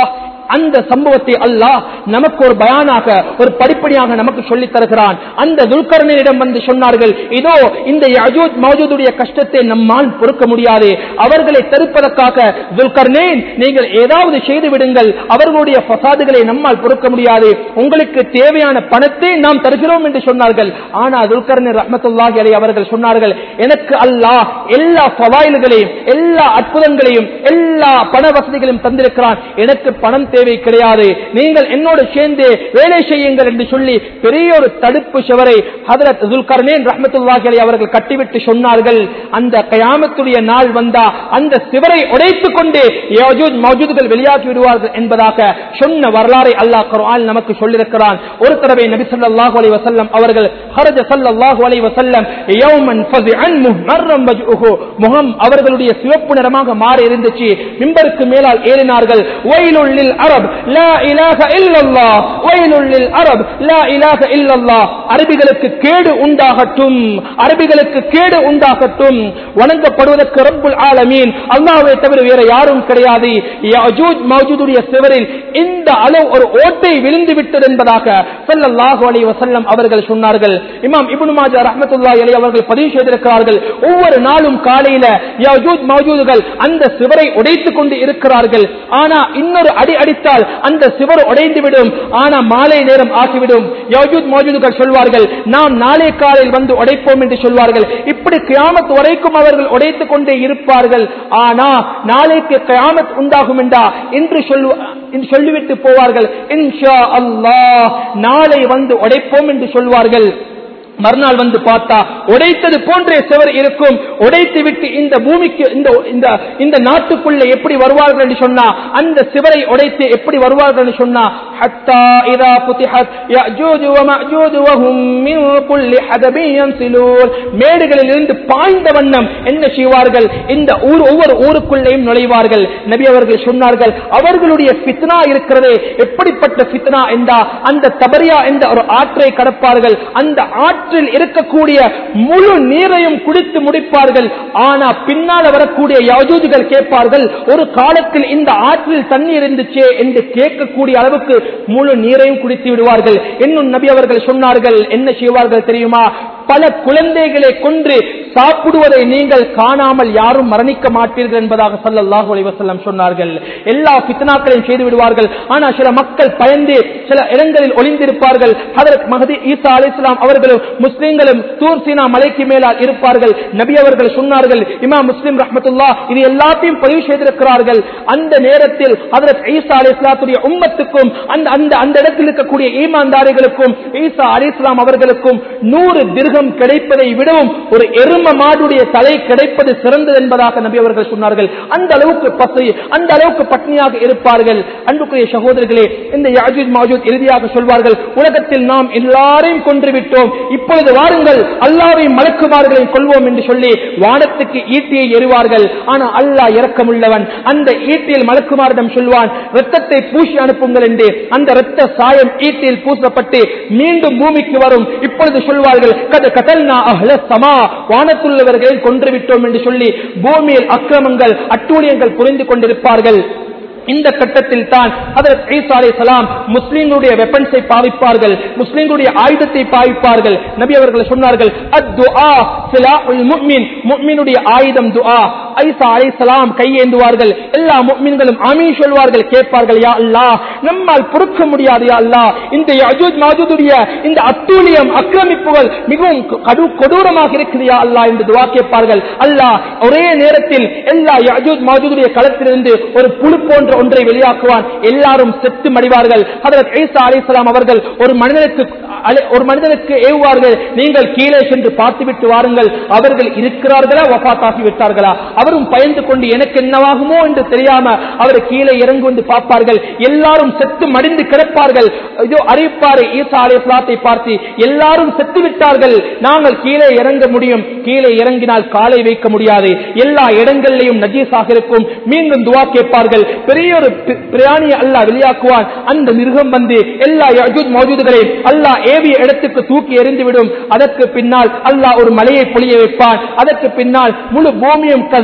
அந்த சம்பவத்தை அல்லாஹ் நமக்கு ஒரு பயானாக ஒரு படிப்படியாக நமக்கு சொல்லித் தருகிறான் அந்த துல்கர்ணியிடம் வந்து சொன்னார்கள் இதோ இந்த யஜூத் மௌஜூதுடைய கஷ்டத்தை நம்மால் பொறுக்க முடியாது அவர்களை தடுப்பதற்காக துல்கர்னேன் நீங்கள் ஏதாவது செய்து விடுங்கள் அவர்களுடைய பசாதுகளை நம்மால் பொறுக்க முடியாது உங்களுக்கு தேவையான பணத்தை நாம் தருகிறோம் என்று சொன்னார்கள் ஆனா துல்கர்னி ரஹமத்துல்லாஹி அலை அவர்கள் சொன்னார்கள் எனக்கு அல்லாஹ் எல்லா பவாயில்களையும் எல்லா அற்புதங்களையும் எல்லா பண வசதிகளையும் தந்திருக்கிறான் எனக்கு பணம் தேவை கிடையாது நீங்கள் என்னோடு சேர்ந்து வேலை செய்யுங்கள் என்று சொல்லி பெரிய ஒரு தடுப்பு சுவரை ஹதரத் துல்கர்னேன் ரஹமத்துல்லாஹி அலை அவர்கள் கட்டிவிட்டு சொன்னார்கள் அந்த கயாமத்துடைய நாள் வந்தா அந்த சிவரை உடைத்துக் கொண்டு யஜூஜ் மௌஜூதுகள் வெளியாகி விடுவார்கள் என்பதாக சொன்ன வரலாறை அல்லாஹ் குர்ஆன் நமக்கு சொல்லியிருக்கிறான் ஒரு தடவை நபி ஸல்லல்லாஹு அலைஹி வஸல்லம் அவர்கள் ஹரஜ ஸல்லல்லாஹு அலைஹி வஸல்லம் யௌமன் ஃபஸிஅன் முஹர்ரம் வஜ்ஹு முகம் அவர்களுடைய சிவப்பு நிறமாக மாறி இருந்துச்சு மிம்பருக்கு மேலால் ஏறினார்கள் வயலுல் லில் அரப் லா இலாஹ இல்லல்லாஹ் வயலுல் லில் அரப் லா இலாஹ இல்லல்லாஹ் அரபிகளுக்கு கேடு உண்டாகட்டும் அரபிகளுக்கு கேடு உண்டாகட்டும் வணங்கப்படுவதற்கு ரப்புல் ஆலமீன் அல்லாஹ்வை தவிர வேற யாரும் கிடையாது யஜூஜ் மௌஜூதுடைய சிவரில் இந்த அளவு ஒரு ஓட்டை விழுந்து விட்டது என்பதாக ஸல்லல்லாஹு அலைஹி வஸல்லம் அவர்கள் சொன்னார்கள் இமாம் இப்னு மாஜா ரஹ்மத்துல்லாஹி அலைஹி அவர்கள் பதிவு செய்திருக்கிறார்கள் ஒவ்வொரு நாளும் காலையில யஜூஜ் மௌஜூதுகள் அந்த சிவரை உடைத்துக் கொண்டு இருக்கிறார்கள் ஆனா இன்னொரு அடி அடித்தால் அந்த சிவர் உடைந்து விடும் ஆனா மாலை நேரம் ஆகிவிடும் யஜூஜ் மௌஜூதுகள் சொல்வார்கள் நாம் நாளை காலையில் வந்து உடைப்போம் என்று சொல்வார்கள் இப்படி கியாமத் வரைக்கும் அவர்கள் உடைத்துக் கொண்டே இருப்பார்கள் ஆனா நாளைக்கு கியாமத் உண்டாகும் என்றா என்று சொல்லு என்று சொல்லிவிட்டு போவார்கள் இன்ஷா அல்லாஹ் நாளை வந்து உடைப்போம் என்று சொல்வார்கள் மறுநாள் வந்து பார்த்தா உடைத்தது போன்றே சுவர் இருக்கும் உடைத்து விட்டு இந்த பூமிக்கு இந்த இந்த இந்த நாட்டுக்குள்ள எப்படி வருவார்கள் என்று சொன்னா அந்த சிவரை உடைத்து எப்படி வருவார்கள் என்று சொன்னா ஹத்தா இதா புத்திஹத் யஜூஜு வ மஅஜூஜு வ ஹும் மின் குல்லி ஹதபின் யன்சிலூன் மேடுகளில் இருந்து பாய்ந்த வண்ணம் என்ன செய்வார்கள் இந்த ஊர் ஒவ்வொரு ஊருக்குள்ளேயும் நுழைவார்கள் நபி அவர்கள் சொன்னார்கள் அவர்களுடைய ஃபித்னா இருக்கிறதே எப்படிப்பட்ட ஃபித்னா என்றா அந்த தபரியா என்ற ஒரு ஆற்றை கடப்பார்கள் அந்த ஆற்று ஆற்றில் இருக்கக்கூடிய முழு நீரையும் குடித்து முடிப்பார்கள் ஆனா பின்னால் வரக்கூடிய யஜூஜுகள் கேட்பார்கள் ஒரு காலத்தில் இந்த ஆற்றில் தண்ணீர் இருந்துச்சே என்று கேட்கக்கூடிய அளவுக்கு முழு நீரையும் குடித்து விடுவார்கள் இன்னும் நபி அவர்கள் சொன்னார்கள் என்ன செய்வார்கள் தெரியுமா பல குழந்தைகளை கொன்று சாப்பிடுவதை நீங்கள் காணாமல் யாரும் மரணிக்க மாட்டீர்கள் என்பதாக சல்லல்லாஹு அலைஹி வஸல்லம் சொன்னார்கள் எல்லா ஃபித்னாக்களையும் செய்து விடுவார்கள் ஆனா சில மக்கள் பயந்து சில இடங்களில் ஒளிந்திருப்பார்கள் ஹதரத் மஹதி ஈசா அலைஹிஸ்ஸலாம் அவர்களும் முஸ்லிம்களும் தூர் சீனா மலைக்கு மேலால் இருப்பார்கள் நபி அவர்கள் சொன்னார்கள் இமாம் முஸ்லிம் ரஹ்மத்துல்லா இது எல்லாத்தையும் பதிவு செய்திருக்கிறார்கள் அந்த நேரத்தில் ஹதரத் ஈசா அலைஹிஸ்ஸலாத்துடைய உம்மத்துக்கும் அந்த அந்த அந்த இடத்தில் இருக்கக்கூடிய ஈமான்தாரிகளுக்கும் ஈசா அலைஹிஸ்ஸலாம் அவர்களுக்கும் நூறு திருகம் கிடைப்பதை விடவும் ஒரு எரும மாடுடைய தலை கிடைப்பது சிறந்தது என்பதாக நபி அவர்கள் சொன்னார்கள் அந்த அளவுக்கு பசி அந்த அளவுக்கு பட்னியாக இருப்பார்கள் அன்புக்குரிய சகோதரர்களே இந்த யாஜூஜ் மாஜூத் இறுதியாக சொல்வார்கள் உலகத்தில் நாம் எல்லாரையும் கொன்று விட்டோம் இப்பொழுது வாருங்கள் அல்லாவையும் மலக்குமார்களையும் கொள்வோம் என்று சொல்லி வானத்துக்கு ஈட்டியை எறிவார்கள் ஆனா அல்லாஹ் இரக்கமுள்ளவன் அந்த ஈட்டியில் மலக்குமாரிடம் சொல்வான் ரத்தத்தை பூசி அனுப்புங்கள் என்று அந்த ரத்த சாயம் ஈட்டியில் பூசப்பட்டு மீண்டும் பூமிக்கு வரும் இப்பொழுது சொல்வார்கள் கது கதல்னா அஹ்ல சமா வானத்துள்ளவர்களை கொன்றுவிட்டோம் என்று சொல்லி பூமியில் அக்கிரமங்கள் அட்டூழியங்கள் புரிந்து கொண்டிருப்பார்கள் இந்த கட்டத்தில் தான் ஹதரத் ஈசா அலைஹிஸ்ஸலாம் முஸ்லிம்களுடைய வெப்பன்ஸை பாவிப்பார்கள் முஸ்லிம்களுடைய ஆயுதத்தை பாவிப்பார்கள் நபி அவர்கள் சொன்னார்கள் அத்துஆ சிலாஹுல் முஃமின் முஃமினுடைய ஆயுதம் துஆ ஈசா அலைஹிஸ்ஸலாம் கையேந்துவார்கள் எல்லா முஃமின்களும் ஆமீன் சொல்வார்கள் கேட்பார்கள் யா அல்லாஹ் நம்மால் பொறுக்க முடியாது யா அல்லாஹ் இந்த யஜூஜ் மாஜூஜுடைய இந்த அட்டூழியம் அக்கிரமிப்புகள் மிகவும் கடு கொடூரமாக இருக்குது யா அல்லாஹ் என்று துஆ கேட்பார்கள் அல்லாஹ் ஒரே நேரத்தில் எல்லா யஜூஜ் மாஜூஜுடைய களத்திலிருந்து ஒரு புழு போன்ற ஒன்றை வெளியாக்குவான் எல்லாரும் செத்து மடிவார்கள் ஹதரத் ஈசா அலைஹிஸ்ஸலாம் அவர்கள் ஒரு மனிதனுக்கு அழை- ஒரு மனிதனுக்கு ஏவுவார்கள் நீங்கள் கீழே சென்று பார்த்துவிட்டு வாருங்கள் அவர்கள் இருக்கிறார்களா வஃபாத்தாகி விட்டார்களா அவரும் பயந்து கொண்டு எனக்கு என்னவாகுமோ என்று தெரியாம அவர் கீழே இறங்கி வந்து பார்ப்பார்கள் எல்லாரும் செத்து மடிந்து கிடப்பார்கள் இதோ அறிவிப்பாரு ஈசா அலைஹிஸ்ஸலாத்தை பார்த்து எல்லாரும் செத்து விட்டார்கள் நாங்கள் கீழே இறங்க முடியும் கீழே இறங்கினால் காலை வைக்க முடியாது எல்லா இடங்களிலையும் நஜீஸாக இருக்கும் மீண்டும் துவா கேட்பார்கள் பெரிய ஒரு பி- பிராணியை அல்லாஹ் வெளியாக்குவான் அந்த மிருகம் வந்து எல்லா யஜூஜ் மௌஜூதுகளையும் அல்லாஹ் ஏவிய இடத்துக்கு தூக்கி எறிந்துவிடும் அதற்கு பின்னால் அல்லாஹ் ஒரு மலையை பொழிய வைப்பான் அதற்கு பின்னால் முழு பூமியும்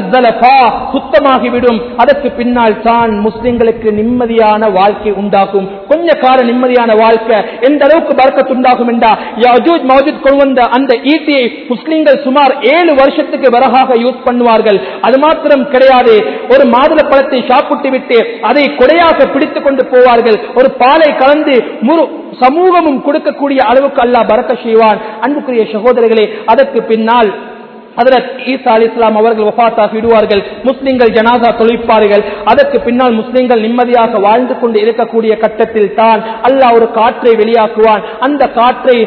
அஸ்ஸலஃபா சுத்தமாகிவிடும் அதற்கு பின்னால் தான் முஸ்லிம்களுக்கு நிம்மதியான வாழ்க்கை உண்டாகும் கொஞ்ச கால நிம்மதியான வாழ்க்கை எந்த அளவுக்கு பறக்கத்து உண்டாகும் என்றா யஜூஜ் மௌஜூத் கொண்டு வந்த அந்த ஈட்டியை முஸ்லிம்கள் சுமார் ஏழு வருஷத்துக்கு விறகாக யூஸ் பண்ணுவார்கள் அது மாத்திரம் கிடையாது ஒரு மாதுளை பழத்தை சாப்பிட்டு விட்டு அதை கொடையாக பிடித்துக் கொண்டு போவார்கள் ஒரு பாலை கலந்து முழு சமூகமும் கொடுக்கக்கூடிய அளவுக்கு அல்லாஹ் பறக்க செய்வான் அன்புக்குரிய சகோதரர்களே அதற்கு பின்னால் ஹதரத் ஈசா அலி இஸ்லாம் அவர்கள் வஃபாத்தாக விடுவார்கள் முஸ்லிம்கள் ஜனாசா தொழிப்பார்கள் அதற்கு பின்னால் முஸ்லிம்கள் நிம்மதியாக வாழ்ந்து கொண்டு இருக்கக்கூடிய கட்டத்தில் தான் அல்லாஹ் ஒரு காற்றை வெளியாக்குவான் அந்த காற்றை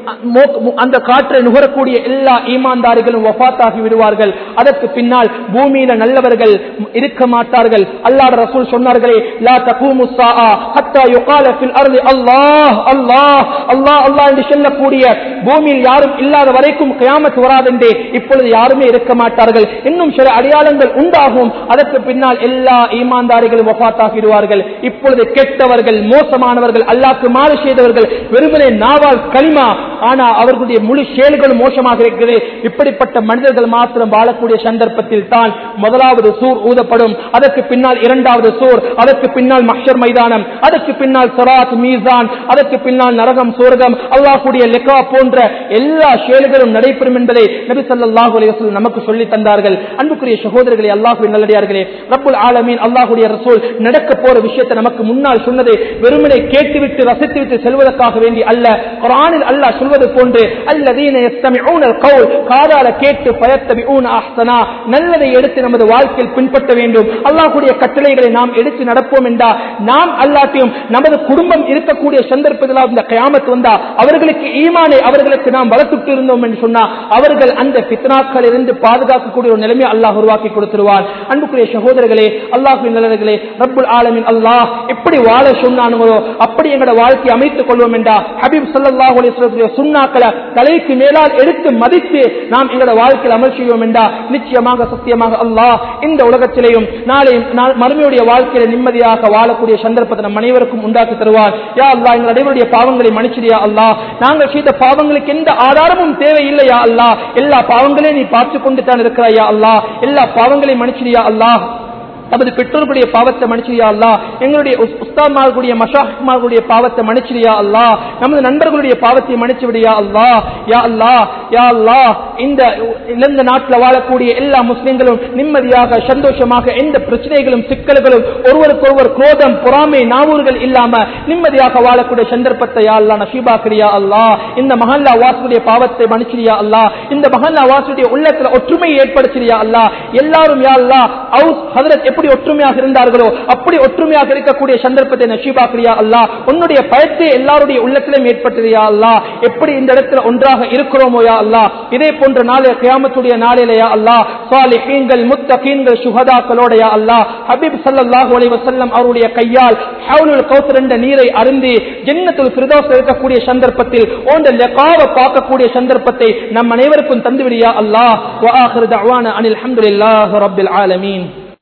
அந்த காற்றை நுகரக்கூடிய எல்லா ஈமான்தாரிகளும் வஃபாத்தாகி விடுவார்கள் அதற்கு பின்னால் பூமியில நல்லவர்கள் இருக்க மாட்டார்கள் அல்லாஹ் ரசூல் சொன்னார்களே லா தகூமு ஸாஆ ஹத்தா யுகால ஃபில் அர்தி அல்லாஹ் அல்லாஹ் அல்லாஹ் அல்லாஹ் என்று சொல்லக்கூடிய பூமியில் யாரும் இல்லாத வரைக்கும் கியாமத் வராதென்றே இப்பொழுது யாருமே இருக்க மாட்டார்கள் இன்னும் சில அடையாளங்கள் உண்டாகும் அதற்கு பின்னால் எல்லா ஈமான்தாரிகளும் வஃபாத்தாகிடுவார்கள் இப்பொழுது கெட்டவர்கள் மோசமானவர்கள் அல்லாக்கு மாறு செய்தவர்கள் வெறுமனே நாவால் களிமா ஆனா அவர்களுடைய முழு செயல்களும் மோசமாக இருக்கிறது இப்படிப்பட்ட மனிதர்கள் மாத்திரம் வாழக்கூடிய சந்தர்ப்பத்தில் தான் முதலாவது சூர் ஊதப்படும் அதற்கு பின்னால் இரண்டாவது சூர் அதற்கு பின்னால் மக்ஷர் மைதானம் அதற்கு பின்னால் சராத் மீசான் அதற்கு பின்னால் நரகம் சோர்கம் அல்லாஹுடைய லெக்கா போன்ற எல்லா செயல்களும் நடைபெறும் என்பதை நபி ஸல்லல்லாஹு அலைஹி வஸல்லம் நமக்கு சொல்லி தந்தார்கள் அன்புக்குரிய சகோதரர்களே அல்லாஹ்வின் நல்லடியார்களே ரப்புல் ஆலமீன் அல்லாஹ்வுடைய ரசூல் நடக்க போற விஷயத்தை நமக்கு முன்னால் சொன்னது வெறுமனே கேட்டுவிட்டு ரசித்துவிட்டு செல்வதற்காக வேண்டி அல்ல குர்ஆனில் அல்லாஹ் சொல்வது போன்று அல்லதீன யஸ்தமிஊன القول காதால கேட்டு பயத்தபிஊன அஹ்சனா நல்லதை எடுத்து நமது வாழ்க்கையில் பின்பற்ற வேண்டும் அல்லாஹ்வுடைய கட்டளைகளை நாம் எடுத்து நடப்போம் என்றா நாம் அல்லாட்டியும் நமது குடும்பம் இருக்கக்கூடிய சந்தர்ப்பத்தில் இந்த கயாமத் வந்தா அவர்களுக்கு ஈமானை அவர்களுக்கு நாம் வளர்த்துட்டு இருந்தோம் என்று சொன்னா அவர்கள் அந்த பித்னாக்கள் இருந்து பாதுகாக்கக்கூடிய ஒரு நிலைமை அல்லாஹ் உருவாக்கி கொடுத்துருவார் அன்புக்குரிய சகோதரர்களே அல்லாஹின் நல்லர்களே ரப்புல் ஆலமின் அல்லாஹ் எப்படி வாழ சொன்னானுங்களோ அப்படி எங்களோட வாழ்க்கையை அமைத்துக் கொள்வோம் என்றா ஹபீப் சல்லாஹ் அலிஸ்வரத்துடைய சுண்ணாக்களை தலைக்கு மேலால் எடுத்து மதித்து நாம் எங்களோட வாழ்க்கையில் அமல் செய்வோம் என்றா நிச்சயமாக சத்தியமாக அல்லாஹ் இந்த உலகத்திலேயும் நாளை நாள் மறுமையுடைய வாழ்க்கையில நிம்மதியாக வாழக்கூடிய சந்தர்ப்பத்தை நம் அனைவருக்கும் உண்டாக்கி தருவார் யா அல்லாஹ் எங்கள் அனைவருடைய பாவங்களை மன்னிச்சிடியா அல்லாஹ் நாங்கள் செய்த பாவங்களுக்கு எந்த ஆதாரமும் தேவையில்லையா அல்லாஹ் எல்லா பாவங்களையும் நீ பார்த்து கொண்டு தான் இருக்கிறாயா அல்லாஹ் எல்லா பாவங்களையும் மன்னிச்சிடியா அல்லாஹ் நமது பெற்றோர்களுடைய பாவத்தை மன்னிச்சிரியா அல்லா எங்களுடைய உஸ்- உஸ்தாத்மார்களுடைய மஷாஹ்மார்களுடைய பாவத்தை மன்னிச்சிரியா அல்லா நமது நண்பர்களுடைய பாவத்தை மன்னிச்சு விடியா அல்லா யா அல்லா யா அல்லா இந்த இழந்த நாட்டில் வாழக்கூடிய எல்லா முஸ்லிம்களும் நிம்மதியாக சந்தோஷமாக எந்த பிரச்சனைகளும் சிக்கல்களும் ஒருவருக்கொருவர் குரோதம் பொறாமை நாவூர்கள் இல்லாம நிம்மதியாக வாழக்கூடிய சந்தர்ப்பத்தை யா அல்லா நஷீபாக்கிறியா அல்லா இந்த மஹல்லா வாசுடைய பாவத்தை மன்னிச்சிரியா அல்லா இந்த மஹல்லா வாசுடைய உள்ளத்துல ஒற்றுமையை ஏற்படுத்தியா அல்லா எல்லாரும் யா அல்லா அவுஸ் ஹதரத் எப்படி ஒற்றுமையாக இருந்தார்களோ அப்படி ஒற்றுமையாக இருக்கக்கூடிய சந்தர்ப்பத்தை நஷீபாக்கிறியா அல்லா உன்னுடைய பயத்தை எல்லாருடைய உள்ளத்திலும் ஏற்பட்டதையா அல்லா எப்படி இந்த இடத்துல ஒன்றாக இருக்கிறோமோ யா அல்லா இதே போன்ற நாளை கியாமத்துடைய நாளிலேயா அல்லா சாலிஹீன்கள் முத்தகீன்கள் சுகதாக்களோட யா அல்லா ஹபீப் ஸல்லல்லாஹு அலைஹி வஸல்லம் அவருடைய கையால் ஹவுலுல் கௌசர் என்ற நீரை அருந்தி ஜன்னத்துல் ஃபிர்தௌஸ் இருக்கக்கூடிய சந்தர்ப்பத்தில் ஓண்ட லகாவை பார்க்கக்கூடிய சந்தர்ப்பத்தை நம் அனைவருக்கும் தந்துவிடியா அல்லாஹ் வ ஆகிரு தஅவானா அனில் ஹம்துலில்லாஹி ரப்பில் ஆலமீன்